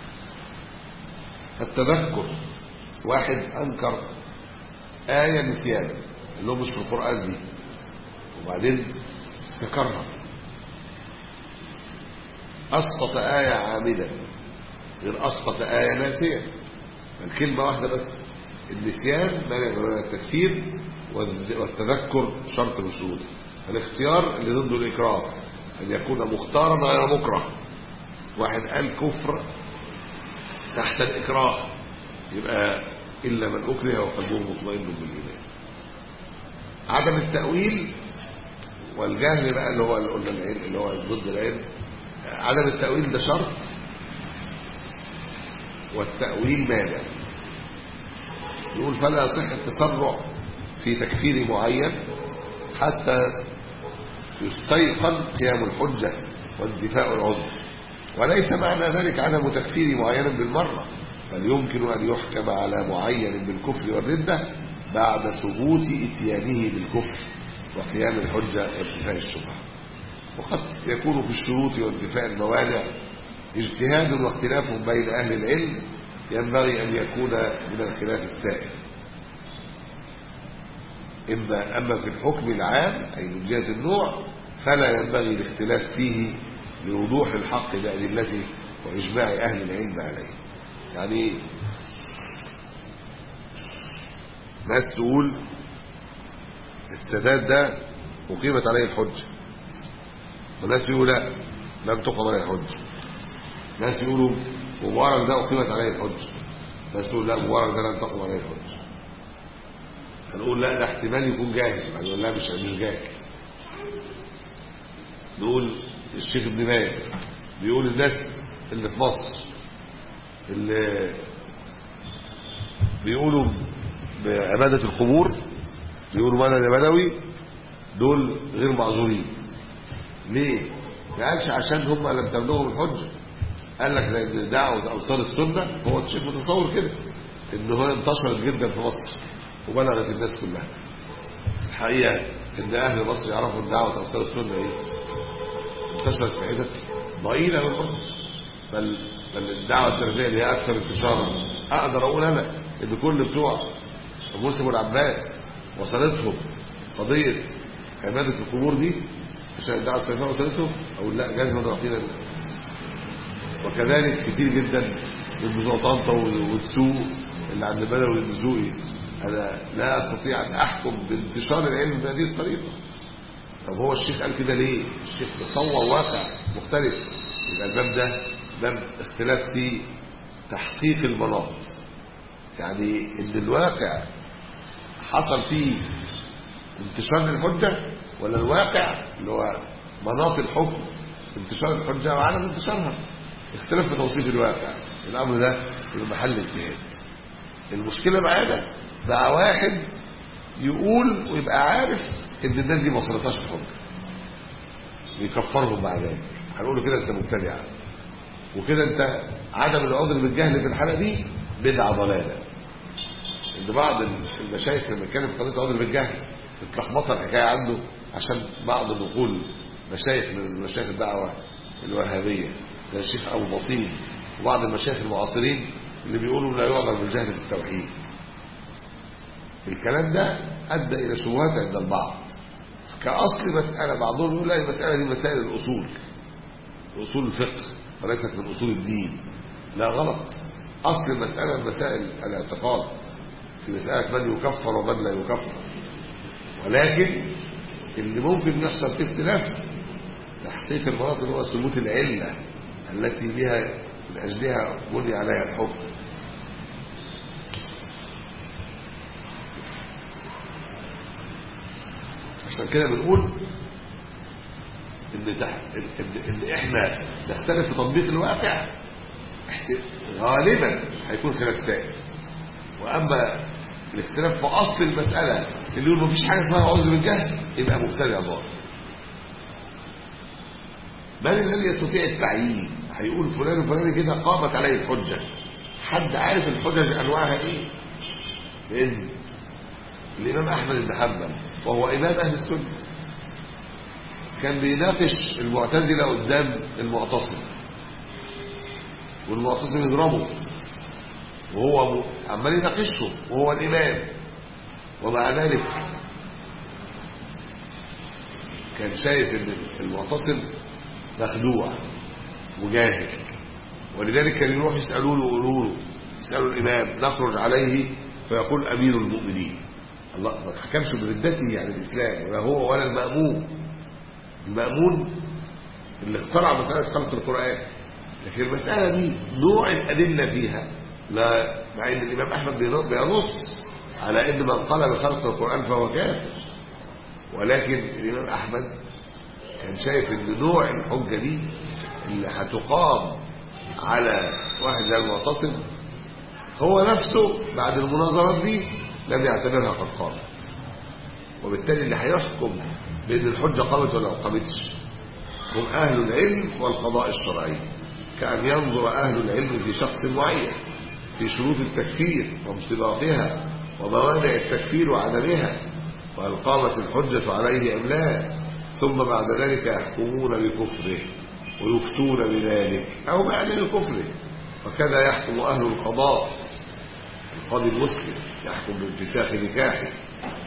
التذكر واحد انكر آية نسيان اللي هو مش في القرآن دي وبعدين افتكرها أسقط آية عامدا غير أسقط آية ناسية الكلمة واحدة بس النسيان مانع من التكفير والتذكر شرط من شروط الاختيار اللي ضده الإكراه أن يكون مختارا غير مكره واحد قال كفر تحت الإكراه يبقى إلا من أكره وقلبه مطمئن بالإيمان عدم التأويل والجهل بقى اللي هو اللي قلنا العلم اللي هو ضد العلم عدم التأويل ده شرط والتأويل مانع يقول فلا يصح التسرع في تكفير معين حتى يستيقن قيام الحجة وانتفاء العذر وليس معنى ذلك عدم تكفير معين بالمرة بل يمكن أن يحكم على معين بالكفر والردة بعد ثبوت اتيانه بالكفر وقيام الحجة وانتفاء الشبهة وقد يكون في الشروط وانتفاء الموانع اجتهاد واختلاف بين أهل العلم ينبغي أن يكون من الخلاف السائر إما أما في الحكم العام أي من جهة النوع فلا ينبغي الاختلاف فيه لوضوح الحق بأدلته وإجماع أهل العلم عليه يعني ناس تقول السداد ده أقيمت عليه الحجة وناس يقول لا لم تقم عليه الحجة ناس يقولوا مبارك ده أقيمت عليه الحجة ناس تقول لا مبارك ده لم تقم عليه الحجة هنقول لا ده احتمال يكون جاهل بعد لا مش مش جاهل نقول الشيخ ابن باز بيقول الناس اللي في مصر اللي بيقولوا بعبادة القبور بيقولوا مدد يا بدوي دول غير معذورين ليه؟ ما قالش عشان هم لم تبلغهم الحجة قال لك لان دعوة أنصار السنة هو الشيخ متصور كده ان هو انتشرت جدا في مصر وبلغت الناس كلها الحقيقة ان اهل مصر يعرفوا ان دعوة أنصار السنة ايه انتشرت في حتت ضئيلة من مصر بل بل الدعوة السلفية اللي هي أكثر انتشارا أقدر أقول أنا إن كل بتوع مسلم والعباس وصلتهم قضية عبادة القبور دي عشان الدعوة السلفية وصلتهم أو لا جزما رحيلا وكذلك كتير جدا من بتوع طنطا والسوق اللي عند بدوي النزوقي أنا لا أستطيع أن أحكم بانتشار العلم بهذه الطريقة طب هو الشيخ قال كده ليه الشيخ تصور واقع مختلف يبقى الباب ده باب اختلاف في تحقيق المناط يعني ان الواقع حصل فيه انتشار الحجة ولا الواقع اللي هو مناط الحكم انتشار الحجة وعدم انتشارها اختلاف في توصيف الواقع الامر ده في محل اجتهاد المشكلة معانا بقى واحد يقول ويبقى عارف ان الناس دي ما وصلتهاش الحجة ويكفرهم بعد ذلك هنقول له كده انت مبتدع وكده انت عدم العذر بالجهل في الحاله دي بدعه ضلاله ان بعض المشايخ لما كان في قضيه العذر بالجهل اتلخبطه الحكايه عنده عشان بعض نقول مشايخ من مشايخ الدعوه الوهابيه زي الشيخ ابو بطين وبعض المشايخ المعاصرين اللي بيقولوا لا يعذر بالجهل في التوحيد الكلام ده ادى الى شبهات عند البعض كاصل مساله بعضهم يقول لا المساله دي مسائل الاصول اصول الفقه وليست من اصول الدين لا غلط اصل المساله مسائل الاعتقاد في مساله من يكفر ومن لا يكفر ولكن اللي ممكن يحصل فيه اختلاف تحقيق المناطق هو ثبوت العله التي بها من اجلها بني عليها الحكم عشان كده بنقول ان, تح... إن... ان احنا نختلف في تطبيق الواقع غالبا هيكون خلاف سائل واما الاختلاف في اصل المساله اللي يقول مفيش حاجه اسمها عذر بالجهل يبقى مبتدع ضال من الذي يستطيع التعيين هيقول فلان وفلان كده قامت عليه الحجه حد عارف الحجج انواعها ايه لان الامام احمد بن حنبل وهو امام اهل السنه كان بيناقش المعتزله قدام المعتصم والمعتصم يضربه وهو عمال يناقشهم وهو الامام ومع ذلك كان شايف ان المعتصم مخدوع وجاهل ولذلك كان يروح يسالوا له يقولوا له يسالوا الامام نخرج عليه فيقول امير المؤمنين الله ما حكمش بردته عن الاسلام ولا هو ولا المامون المامون اللي اخترع مساله خلق القران لكن المساله دي نوع الادله فيها لا مع ان الامام احمد بينص على ان من قال بخلق القران فهو كافر ولكن الامام احمد كان شايف ان نوع الحجه دي اللي هتقام على واحد زي المعتصم هو نفسه بعد المناظرات دي لم يعتبرها قد قامت وبالتالي اللي هيحكم بان الحجه قامت ولا ما قامتش هم اهل العلم والقضاء الشرعي كان ينظر اهل العلم في شخص معين في شروط التكفير وانطباقها وموانع التكفير وعدمها وهل قامت الحجه عليه ام لا ثم بعد ذلك يحكمون بكفره ويفتون بذلك او بعدم كفره وكذا يحكم اهل القضاء القاضي المسلم يحكم بانفساخ نكاحه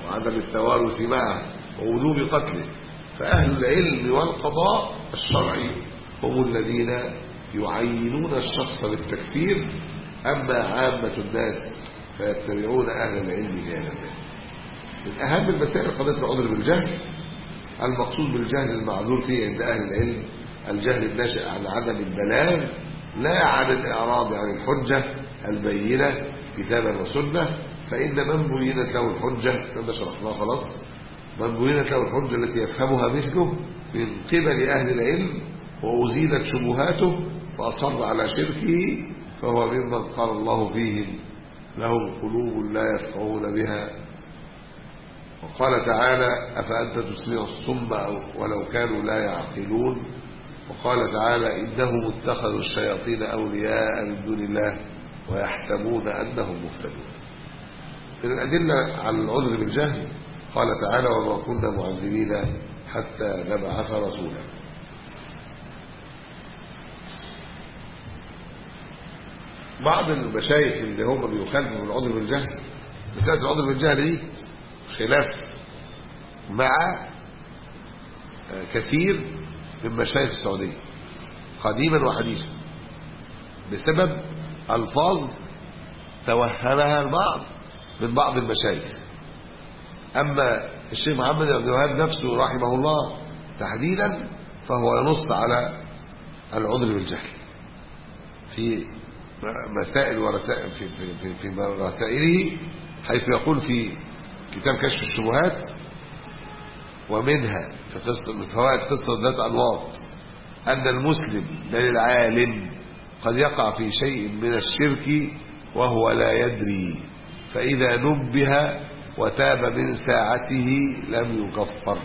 وعدم التوارث معه ووجوب قتله فأهل العلم والقضاء الشرعي هم الذين يعينون الشخص بالتكفير أما عامة الناس فيتبعون أهل العلم في هذا من أهم المسائل قضية العذر بالجهل المقصود بالجهل المعذور فيه عند أهل العلم الجهل الناشئ عن عدم البلاغ لا عن الإعراض عن الحجة البينة كتابا وسنة فإن من بينت له الحجة كما شرحناه خلاص من بينت له الحجة التي يفهمها مثله من قبل أهل العلم وأزيلت شبهاته فأصر على شركه فهو ممن قال الله فيهم لهم قلوب لا يفقهون بها وقال تعالى أفأنت تسمع الصم ولو كانوا لا يعقلون وقال تعالى إنهم اتخذوا الشياطين أولياء من دون الله ويحسبون أنهم مهتدون من الأدلة على العذر بالجهل قال تعالى وما كنا معذبين حتى نبعث رسولا بعض المشايخ اللي هم بيخالفوا من العذر بالجهل مسألة العذر بالجهل دي خلاف مع كثير من مشايخ السعودية قديما وحديثا بسبب ألفاظ توهمها البعض من بعض المشايخ أما الشيخ محمد بن الوهاب نفسه رحمه الله تحديدا فهو ينص على العذر بالجهل في مسائل ورسائل في, في, في, في رسائله حيث يقول في كتاب كشف الشبهات ومنها في قصة من فوائد قصة ذات أنواط أن المسلم بل العالم قد يقع في شيء من الشرك وهو لا يدري فإذا نبه وتاب من ساعته لم يكفر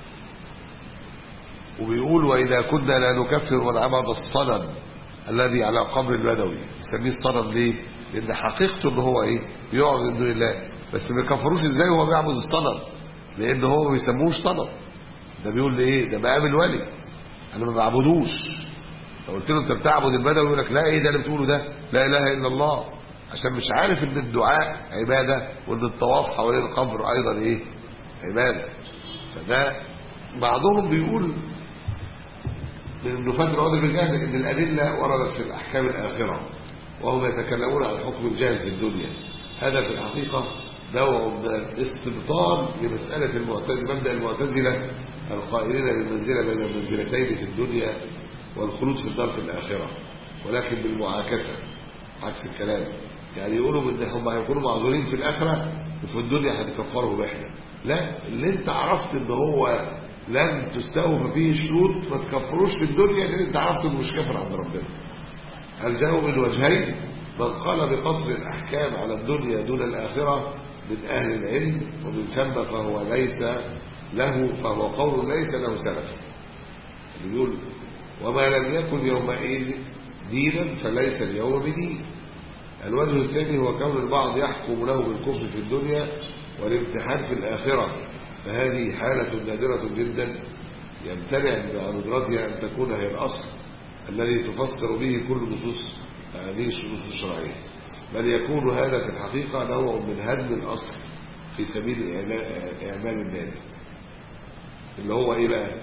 وبيقول وإذا كنا لا نكفر من عبد الصنم الذي على قبر البدوي يسميه الصنم ليه لان حقيقته ان هو ايه بيعبد من دون الله بس ما يكفروش ازاي وهو بيعبد الصنم لان هو ما بيسموهوش صنم ده بيقول لي ايه ده مقام الولي انا ما بعبدوش لو قلت له انت بتعبد البدوي يقول لك لا ايه ده اللي بتقوله ده لا اله الا الله عشان مش عارف ان الدعاء عباده وان الطواف حوالين القبر ايضا ايه عباده فده بعضهم بيقول من نفاة العذر بالجهل ان الادله وردت في الاحكام الاخره وهم يتكلمون عن حكم الجهل في الدنيا هذا في الحقيقه نوع من الاستبطال لمساله المعتزله مبدا المعتزله القائلين بالمنزله بين المنزلتين في الدنيا والخلود في الدار في الاخره ولكن بالمعاكسه عكس الكلام يعني يقولوا ان هم هيكونوا معذورين في الاخره وفي الدنيا هتكفروا بإحنا لا اللي انت عرفت ان هو لن تستوفى فيه الشروط ما تكفروش في الدنيا لان انت عرفت انه مش كافر عند ربنا الجو من وجهين من قال بقصر الاحكام على الدنيا دون الاخره من اهل العلم ومن ثم فهو ليس له فهو قول ليس له سلف اللي يقول وما لم يكن يومئذ دينا فليس اليوم بدين الوجه الثاني هو كون البعض يحكم له بالكفر في الدنيا والامتحان في الآخرة فهذه حالة نادرة جدا يمتنع عن ندرتها أن تكون هي الأصل الذي تفسر به كل نصوص هذه النصوص الشرعية بل يكون هذا في الحقيقة نوع من هدم الأصل في سبيل إعمال النادي اللي هو إيه بقى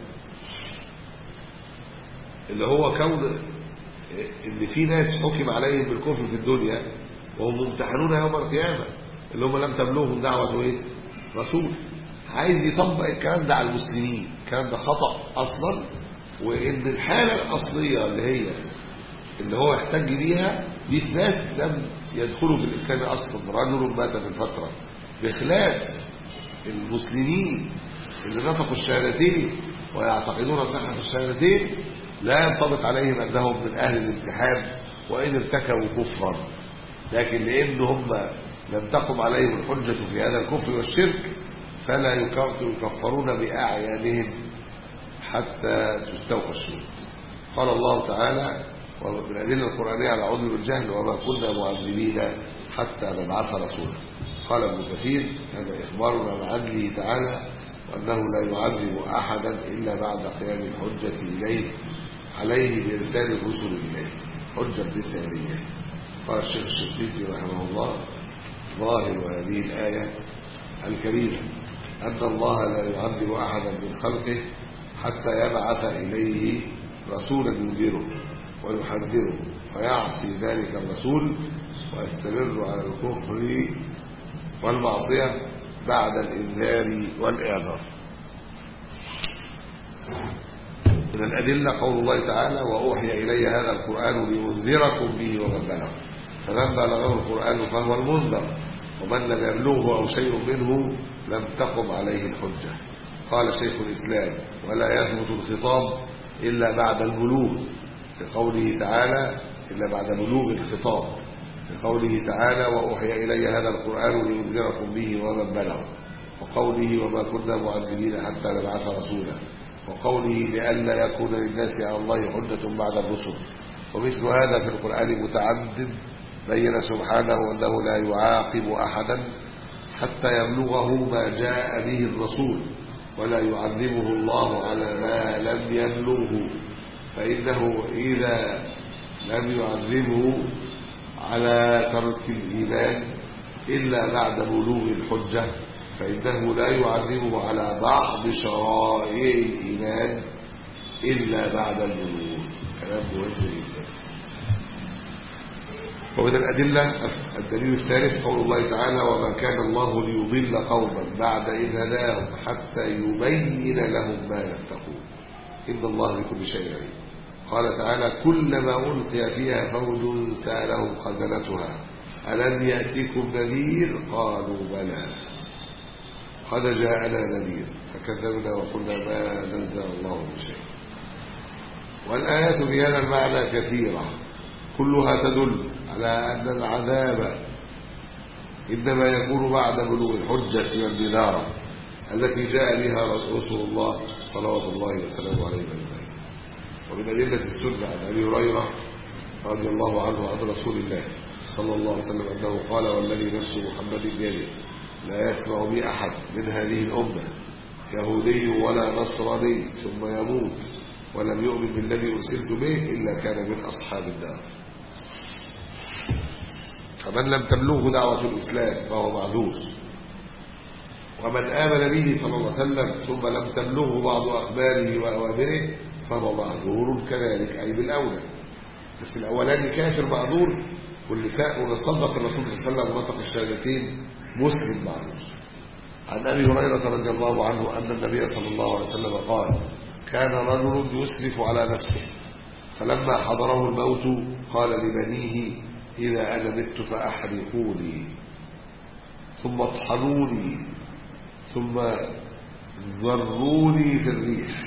اللي هو كون ان في ناس حكم عليهم بالكفر في الدنيا وهم ممتحنون يوم القيامه اللي هم لم تبلغهم دعوه ايه رسول عايز يطبق الكلام ده على المسلمين الكلام ده خطا اصلا وان الحاله الاصليه اللي هي اللي هو يحتج بيها دي في ناس لم يدخلوا في الاسلام اصلا رجل مات في الفتره بخلاف المسلمين اللي نطقوا الشهادتين ويعتقدون صحه الشهادتين لا ينطبق عليهم أنهم من أهل الامتحان وإن ارتكبوا كفرا لكن لأن هم لم تقم عليهم الحجة في هذا الكفر والشرك فلا يكفرون بأعيانهم حتى تستوفى الشروط قال الله تعالى ومن الأدلة القرآنية على عذر بالجهل وما كنا معذبين حتى نبعث رسولا قال ابن كثير هذا إخبارنا عن عدله تعالى وأنه لا يعذب أحدا إلا بعد قيام الحجة إليه عليه بإرسال الرسل إليه حجة رسالية قال الشيخ الشنقيطي رحمه الله ظاهر هذه الآية الكريمة أن الله لا يعذب أحدا من خلقه حتى يبعث إليه رسولا ينذره ويحذره فيعصي ذلك الرسول ويستمر على الكفر والمعصية بعد الإنذار والإعذار من الأدلة قول الله تعالى وأوحي إلي هذا القرآن لينذركم به ومن بلغ فمن بلغه القرآن فهو المنذر ومن لم يبلغه أو شيء منه لم تقم عليه الحجة قال شيخ الإسلام ولا يثبت الخطاب إلا بعد البلوغ لقوله تعالى إلا بعد بلوغ الخطاب لقوله تعالى وأوحي إلي هذا القرآن لينذركم به ومن بلغ وقوله وما كنا معذبين حتى نبعث رسولا وقوله لئلا يكون للناس على الله حجة بعد الرسل ومثل هذا في القرآن متعدد بين سبحانه أنه لا يعاقب أحدا حتى يبلغه ما جاء به الرسول ولا يعذبه الله على ما لم يبلغه فإنه إذا لم يعذبه على ترك الإيمان إلا بعد بلوغ الحجة فإنه لا يعذبه على بعض شرائع الإيمان إلا بعد البلوغ كلام مهم جدا ومن الأدلة الدليل الثالث قول الله تعالى وما كان الله ليضل قوما بعد إذ هداهم حتى يبين لهم ما يتقون إن الله بكل شيء عليم قال تعالى كلما ألقي فيها فوج سألهم خزنتها ألم يأتكم نذير قالوا بلى قد جاءنا نذير فكذبنا وقلنا ما نزل الله من شيء والآيات في هذا المعنى كثيرة كلها تدل على أن العذاب إنما يكون بعد بلوغ الحجة والنذارة التي جاء بها رسول الله صلوات الله وسلامه عليه وسلم ومن أدلة السنة عن أبي هريرة رضي الله عنه عن رسول الله صلى الله عليه وسلم أنه قال والذي نفس محمد بيده لا يسمع بي أحد من هذه الأمة يهودي ولا نصراني ثم يموت ولم يؤمن بالذي أرسلت به إلا كان من أصحاب النار فمن لم تبلغه دعوة الإسلام فهو معذور ومن آمن به صلى الله عليه وسلم ثم لم تبلغه بعض أخباره وأوامره فهو معذور كذلك أي بالأولى بس الأولاني كافر معذور واللي صدق الرسول صلى الله عليه وسلم ونطق الشهادتين مسلم معذور عن أبي هريرة رضي الله عنه أن النبي صلى الله عليه وسلم قال كان رجل يسرف على نفسه فلما حضره الموت قال لبنيه إذا أنا مت فأحرقوني ثم اطحنوني ثم ذروني في الريح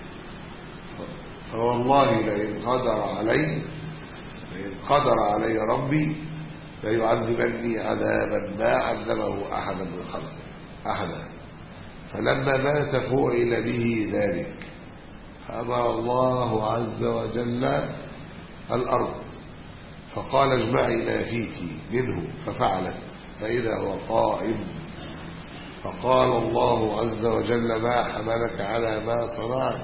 فوالله لئن قدر علي لئن قدر علي ربي ليعذبني عذابا ما عذبه أحدا من خلقه أحدا فلما مات فعل به ذلك فأمر الله عز وجل الأرض فقال اجمعي ما فيك منه ففعلت فإذا هو قائم فقال الله عز وجل ما حملك على ما صنعت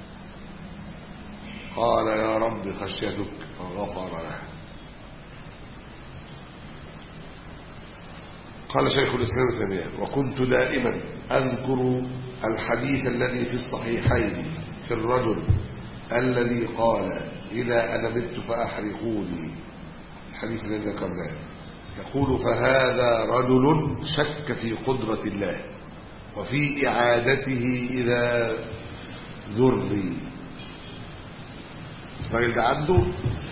قال يا رب خشيتك فغفر له قال شيخ الإسلام تيمية وكنت دائما أذكر الحديث الذي في الصحيحين في الرجل الذي قال إذا أنا مت فأحرقوني الحديث الذي ذكرناه يقول فهذا رجل شك في قدرة الله وفي إعادته إلى ذري الراجل ده عنده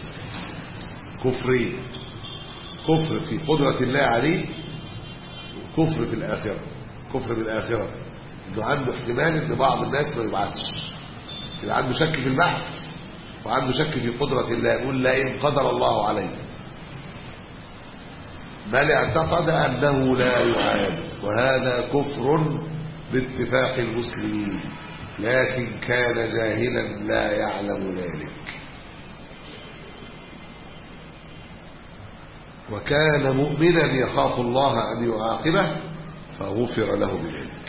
كفرين كفر في قدرة الله عليه وكفر في الآخرة كفر بالآخرة انه عنده احتمال ان بعض الناس ما يبعثش يبقى عنده شك في البعث وعنده شك في قدرة الله يقول لئن قدر الله عليه بل اعتقد أنه لا يعاد وهذا كفر باتفاق المسلمين لكن كان جاهلا لا يعلم ذلك وكان مؤمنا يخاف الله أن يعاقبه فغفر له بذلك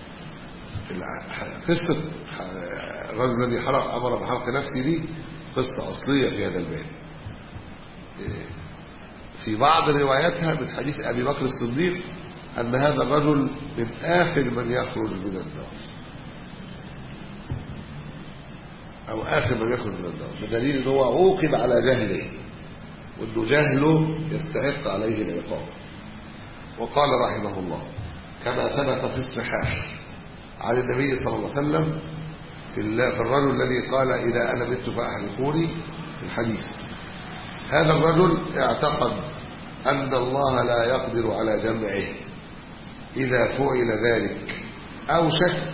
قصة الرجل الذي حرق أمر بحرق نفسه دي قصة أصلية في هذا الباب في بعض رواياتها من حديث أبي بكر الصديق أن هذا الرجل من آخر من يخرج من النار أو آخر من يخرج من النار بدليل أنه هو عوقب على جهله وأنه جهله يستحق عليه العقاب وقال رحمه الله كما ثبت في الصحاح عن النبي صلى الله عليه وسلم في الرجل الذي قال إذا أنا مت فأحرقوني في الحديث هذا الرجل اعتقد أن الله لا يقدر على جمعه إذا فعل ذلك أو شك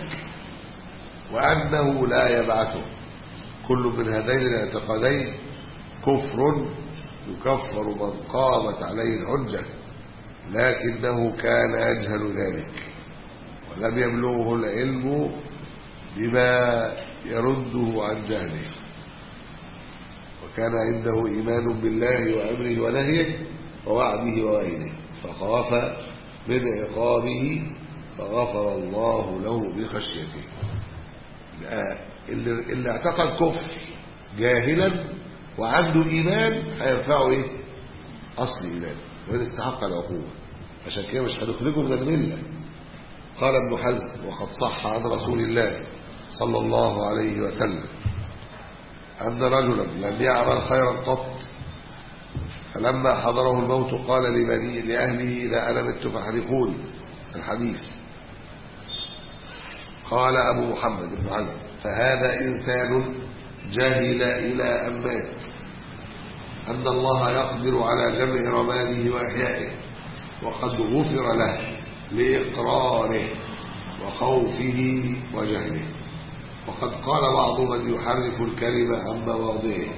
وأنه لا يبعثه كل من هذين الاعتقادين كفر يكفر من قامت عليه الحجة لكنه كان يجهل ذلك ولم يبلغه العلم بما يرده عن جهله وكان عنده إيمان بالله وأمره ونهيه ووعده ووعيده فخاف من عقابه فغفر الله له بخشيته اللي, اللي اعتقد كفر جاهلا وعنده إيمان هينفعه إيه أصل إيمان وإن استحق العقوبة عشان كده مش هنخرجه من الملة قال ابن حزم وقد صح عن رسول الله صلى الله عليه وسلم أن رجلا لم يعمل خيرا قط فلما حضره الموت قال لبني لأهله إذا أنا مت فاحرقوني الحديث قال أبو محمد بن عز فهذا إنسان جهل إلى أن مات أن الله يقدر على جمع رماده وإحيائه وقد غفر له لإقراره وخوفه وجهله وقد قال بعض من يحرف الكلمة عن مواضعه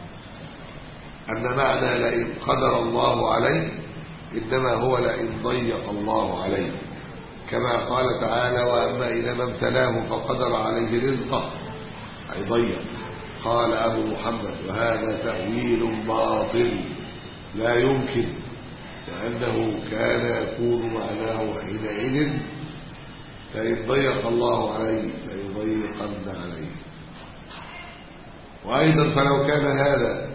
أن معنى لئن قدر الله عليه إنما هو لئن ضيق الله عليه كما قال تعالى وأما إذا ما ابتلاه فقدر عليه رزقه أي ضيق قال أبو محمد وهذا تأويل باطل لا يمكن لأنه كان يكون معناه حينئذ فإن ضيق الله عليه ليضيقن عليه وأيضا فلو كان هذا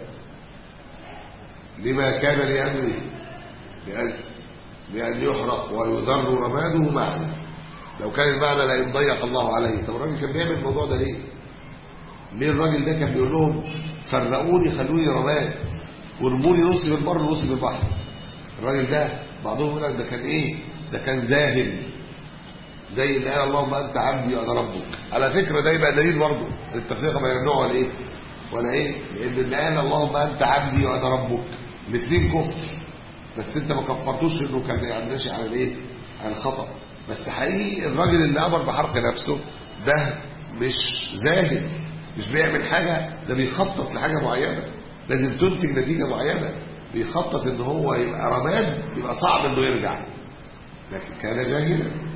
لما كان لأمره بأن, بأن يحرق ويذر رماده معنى لو كان المعنى لئن ضيق الله عليه طب الراجل كان بيعمل الموضوع ده ليه ليه الراجل ده كان بيقول لهم فرقوني خلوني رماد وارموني نص في البر ونص في البحر الراجل ده بعضهم يقول لك ده كان ايه ده كان زاهد زي اللي قال اللهم انت عبدي وانا ربك على فكره ده يبقى دليل برضه التفرقه بين النوع ولا ايه ولا ايه لان اللي قال اللهم انت عبدي وانا ربك الاثنين كفر بس انت ما كفرتوش انه كان ماشي على الايه على الخطا بس حقيقي الراجل اللي امر بحرق نفسه ده مش زاهد مش بيعمل حاجه ده بيخطط لحاجه معينه لازم تنتج نتيجه معينه بيخطط ان هو يبقى رماد يبقى صعب انه يرجع لكن كان جاهلا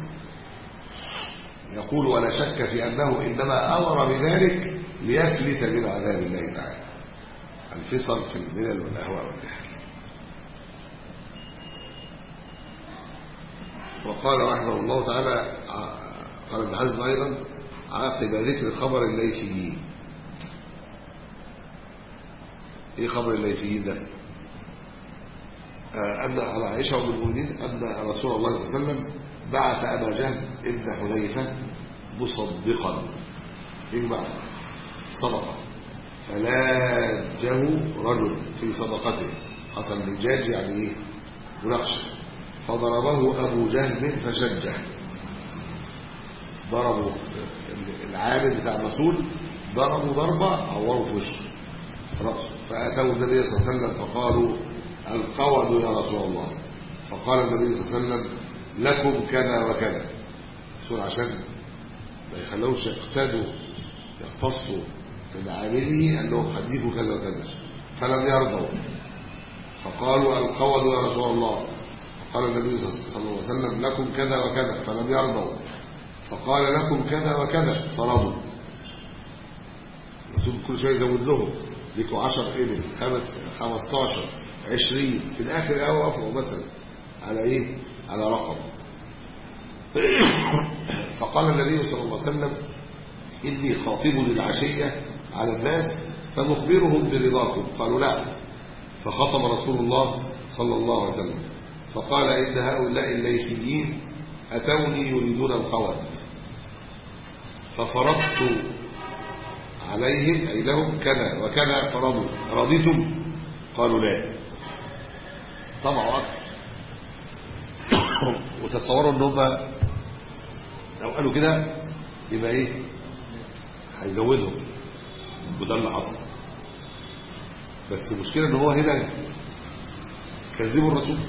يقول ولا شك في انه انما امر بذلك ليفلت من عذاب الله تعالى الفصل في الملل والاهواء والنحل وقال رحمه الله تعالى قال ابن حزم ايضا عقب ذكر خبر الليثيين ايه خبر الليثيين ده أن على عائشة وابن المؤمنين أن رسول الله صلى الله عليه وسلم بعث أبا جهل ابن حذيفة مصدقا إجمع صدقة فلاجه رجل في صدقته حصل لجاج يعني إيه مناقشة فضربه أبو جهل فشجه ضربوا العامل بتاع الرسول ضربوا ضربة عوروا في وشه رأسه فأتوا النبي صلى الله عليه وسلم فقالوا القود يا رسول الله فقال النبي صلى الله عليه وسلم لكم كذا وكذا الرسول عشان ما يخلوش يقتدوا يقتصوا من عامله انهم هديكوا كذا وكذا فلم يرضوا فقالوا القود يا رسول الله فقال النبي صلى الله عليه وسلم لكم كذا وكذا فلم يرضوا فقال لكم كذا وكذا فرضوا الرسول كل شويه يزود لهم ليكوا 10 ابل خمس 15 20 في الاخر قوي وافقوا مثلا على ايه على رقم فقال النبي صلى الله عليه وسلم اني خاطب للعشيه على الناس فنخبرهم برضاكم قالوا لا فخطب رسول الله صلى الله عليه وسلم فقال إن هؤلاء الليثيين أتوني يريدون القول ففرضت عليهم أي لهم كذا وكذا فرضوا رضيتم قالوا لا طمعوا أكثر وتصوروا ان هم لو قالوا كده يبقى ايه هيزودهم وده اللي حصل بس المشكله ان هو هنا كذبوا الرسول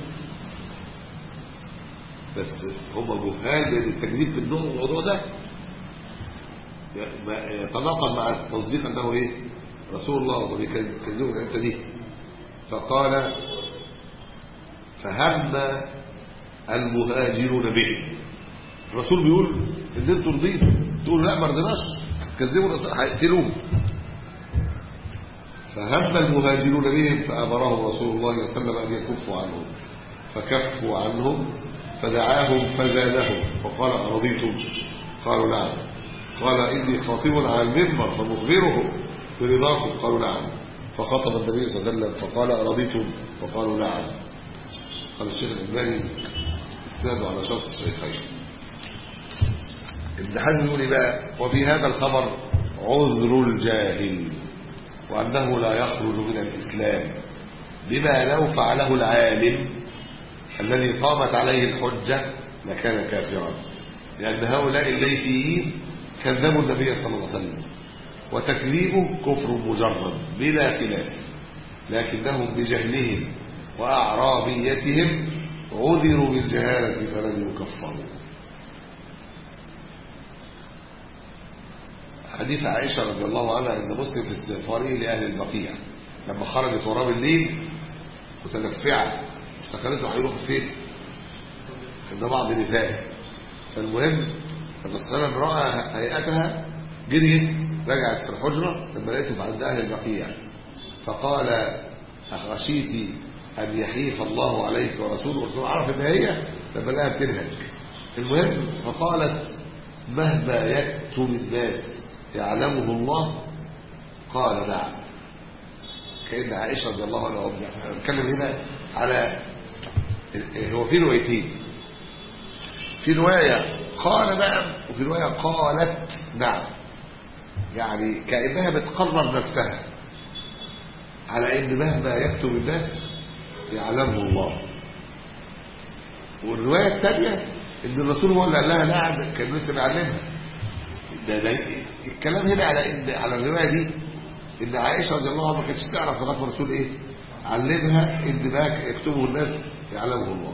بس هم جهال لان التكذيب في النوم الموضوع ده يتناقض مع التصديق انه ايه رسول الله وبيكذبوا الحته دي فقال فهم المهاجرون به الرسول بيقول ان انتوا رضيتوا تقولوا لا ما رضيناش كذبوا الرسول هيقتلوه فهم المهاجرون بهم فامرهم رسول الله صلى الله عليه وسلم ان يكفوا عنهم فكفوا عنهم فدعاهم فزادهم فقال أرضيتم قالوا نعم قال إني خاطب على المنبر فمخبرهم برضاكم قالوا نعم فخطب النبي صلى الله عليه وسلم فقال أرضيتم فقالوا نعم قال الشيخ الإلباني استنادوا على شرط الشيخين ابن حزم يقول بقى وفي هذا الخبر عذر الجاهل وأنه لا يخرج من الإسلام بما لو فعله العالم الذي قامت عليه الحجة لكان كافرا لأن هؤلاء الليثيين كذبوا النبي صلى الله عليه وسلم وتكذيبه كفر مجرد بلا خلاف لكنهم بجهلهم وأعرابيتهم عذروا بالجهالة فلم يكفروا حديث عائشة رضي الله عنها عند مسلم في استغفاره لأهل البقيع لما خرجت وراه بالليل متنفعة افتكرته هيروحوا فين عند بعض النساء فالمهم الرسول صلى الله عليه وسلم راى هيئتها جريت رجعت في الحجره لما لقيته عند اهل البقيع فقال اخشيتي ان يحيف الله عليك ورسوله والرسول عرف ان هي لما لقاها بتنهج المهم فقالت مهما يكتم الناس يعلمه الله قال نعم كأن عائشة رضي الله عنها نتكلم هنا على هو في روايتين في رواية قال نعم وفي رواية قالت نعم يعني كأنها بتقرر نفسها على ان مهما يكتب الناس يعلمه الله والرواية الثانية ان الرسول هو اللي قال لها نعم كان لسه بيعلمها ده, ده الكلام هنا على ان على الرواية دي ان عائشة رضي الله عنها ما كانتش تعرف لغايه الرسول ايه علمها ان ما يكتبه الناس يعلمه الله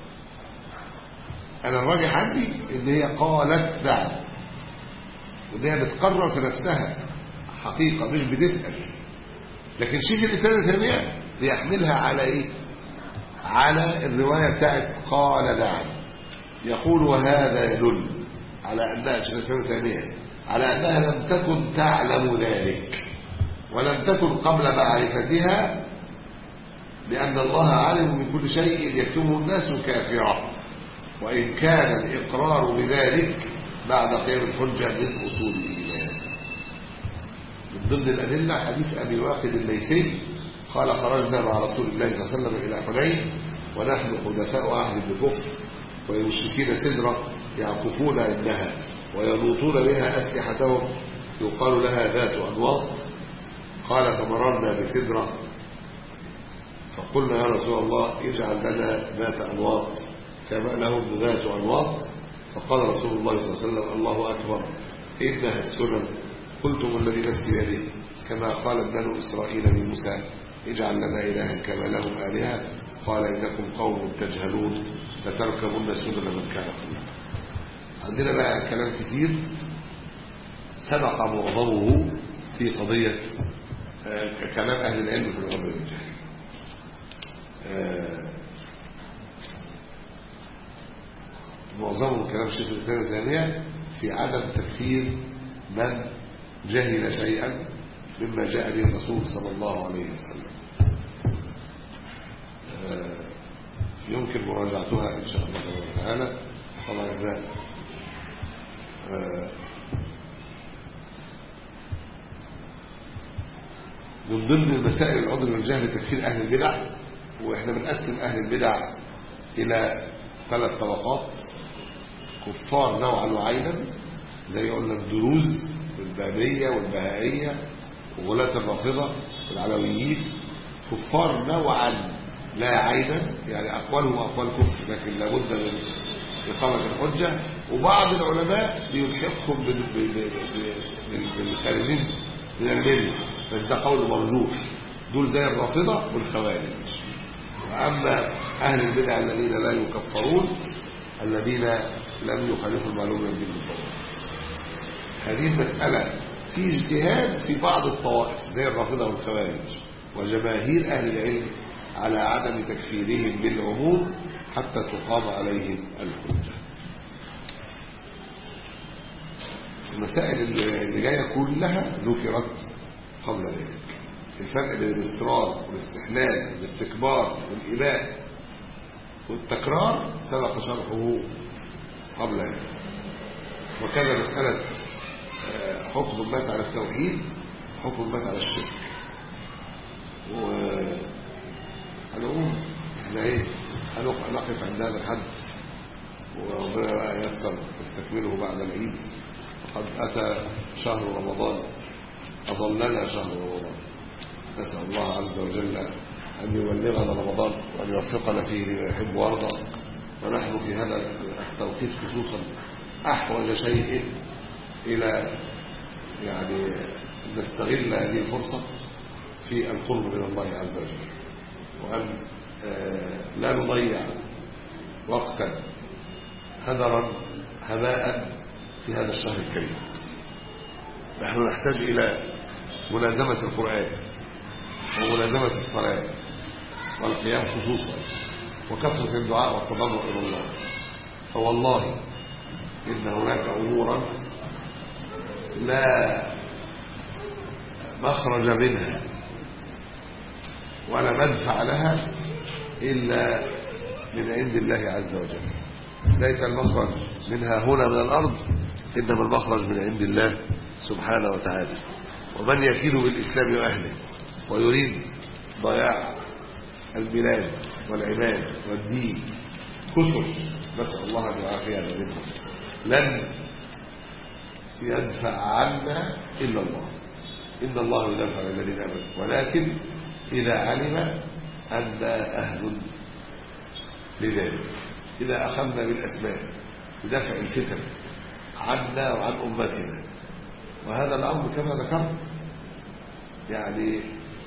انا الراجح عندي ان هي قالت نعم وان هي بتقرر في نفسها حقيقه مش بتسال لكن شيخ الاسلام ابن تيميه بيحملها على ايه على الروايه بتاعت قال نعم يقول وهذا يدل على انها شيخ الاسلام ابن تيميه على انها لم تكن تعلم ذلك ولم تكن قبل معرفتها لأن الله عالم بكل شيء يكتمه الناس كافرة وإن كان الإقرار بذلك بعد قيام الحجة من أصول الإيمان من ضمن الأدلة حديث أبي واقد الليثي قال خرجنا مع رسول الله صلى الله عليه وسلم إلى حنين ونحن حدثاء عهد بكفر والمشركين سدرة يعكفون عندها ويلوطون بها أسلحتهم يقال لها ذات أنواط قال فمررنا بسدرة فقلنا يا رسول الله اجعل لنا ذات أنواط كما لهم ذات أنواط فقال رسول الله صلى الله عليه وسلم الله أكبر إنها السنن قلتم الذي نفسي بيده كما قال بنو إسرائيل لموسى اجعل لنا إلها كما لهم آلهة قال إنكم قوم تجهلون لتركبن سنن من كان قبلكم عندنا بقى كلام كتير سبق معظمه في قضية كلام أهل العلم في الأمر بالجهل معظمه كلام الشيخ الإسلام الثانية في عدم تكفير من جهل شيئا مما جاء به الرسول صلى الله عليه وسلم يمكن مراجعتها إن شاء الله تعالى طبعا لا من ضمن المسائل العذر والجهل تكفير أهل البدع وإحنا بنقسم أهل البدع إلى ثلاث طبقات كفار نوعا وعينا زي قلنا الدروز والبابية والبهائية وغلاة الرافضة والعلويين كفار نوعا لا عينا يعني أقوالهم أقوال كفر لكن لابد من إقامة الحجة وبعض العلماء بيلحقهم بال- بال- بال- بال- بالخارجين من المله بس ده قول مرجوح دول زي الرافضة والخوارج وأما أهل البدع الذين لا يكفرون الذين لم يخالفوا المعلومة من الدين بالضرورة هذه المسألة في اجتهاد في بعض الطوائف زي الرافضة والخوارج وجماهير أهل العلم على عدم تكفيرهم بالعموم حتى تقام عليهم الحجة المسائل اللي اللي جاية كلها ذكرت قبل ذلك الفرق بين الإصرار والاستحلال والاستكبار والإباء والتكرار سبق شرحه قبل هذا وكذا مسألة آه، حكم المات على التوحيد حكم المات على الشرك وهنقول احنا ايه هنق- نقف عند هذا الحد وربنا بقى ييسر نستكمله بعد العيد وقد أتى شهر رمضان أضلنا شهر رمضان نسأل الله عز وجل أن يبلغنا رمضان وأن يوفقنا فيه لما يحب ويرضى ونحن في هذا التوقيت خصوصا أحوج شيء إلى يعني نستغل هذه الفرصة في القرب من الله عز وجل وأن آه، لا نضيع وقتا هدرا هباء في هذا الشهر الكريم نحن نحتاج إلى ملازمة القرآن وملازمة الصلاة والقيام خصوصا وكثرة الدعاء والتضرع إلى الله فوالله إن هناك أمورا لا مخرج منها ولا مدفع لها إلا من عند الله عز وجل ليس المخرج منها هنا من الأرض إنما المخرج من عند الله سبحانه وتعالى ومن يكيد بالإسلام وأهله ويريد ضياع البلاد والعباد والدين كثر نسأل الله أن يعافينا منهم لن يدفع عنا إلا الله إن الله يدافع عن الذين آمنوا ولكن إذا علم أن أهل لذلك إذا أخذنا بالأسباب بدفع الفتن عنا وعن أمتنا وهذا الأمر كما ذكرت يعني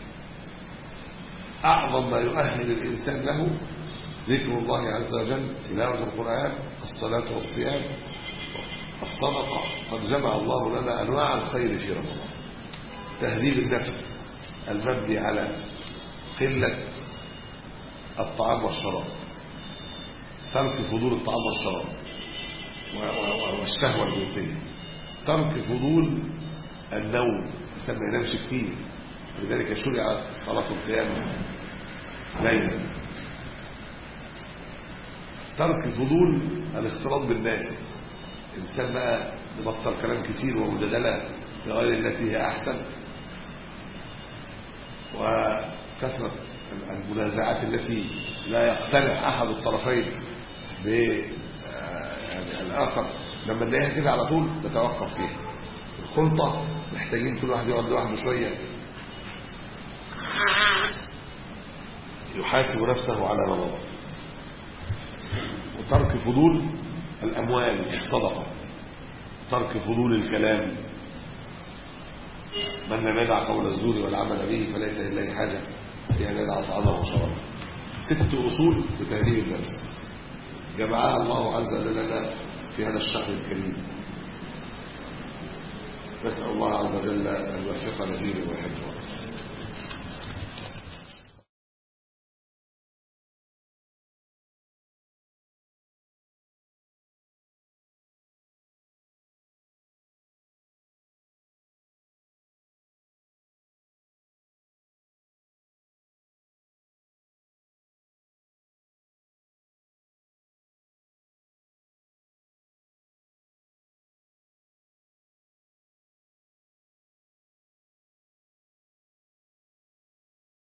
أعظم ما يؤهل الإنسان له ذكر الله عز وجل تلاوة القرآن الصلاة والصيام الصدقة قد جمع الله لنا أنواع الخير في رمضان تهذيب النفس المبني على قلة الطعام والشراب ترك فضول الطعام والشراب و- و- والشهوة الجنسية ترك فضول النوم الإنسان ما ينامش كتير لذلك شرعت صلاة القيام ليلا ترك فضول الاختلاط بالناس الإنسان بقى يبطل كلام كتير ومجادلة بغير التي هي أحسن وكثرة المنازعات التي لا يقتنع أحد الطرفين ب يعني الآخر لما نلاقيها كده على طول نتوقف فيها الخلطة محتاجين كل واحد يقعد لوحده شوية يحاسب نفسه على ما مضى وترك فضول الأموال الصدقة ترك فضول الكلام من لم يدع قول الزور والعمل به فليس لله حاجة في أن يدع طعامه وشرابه ست أصول لتهذيب النفس جمعها الله عز وجل لنا في هذا الشهر الكريم نسأل الله عز وجل أن يوفقنا فيه ويحفظه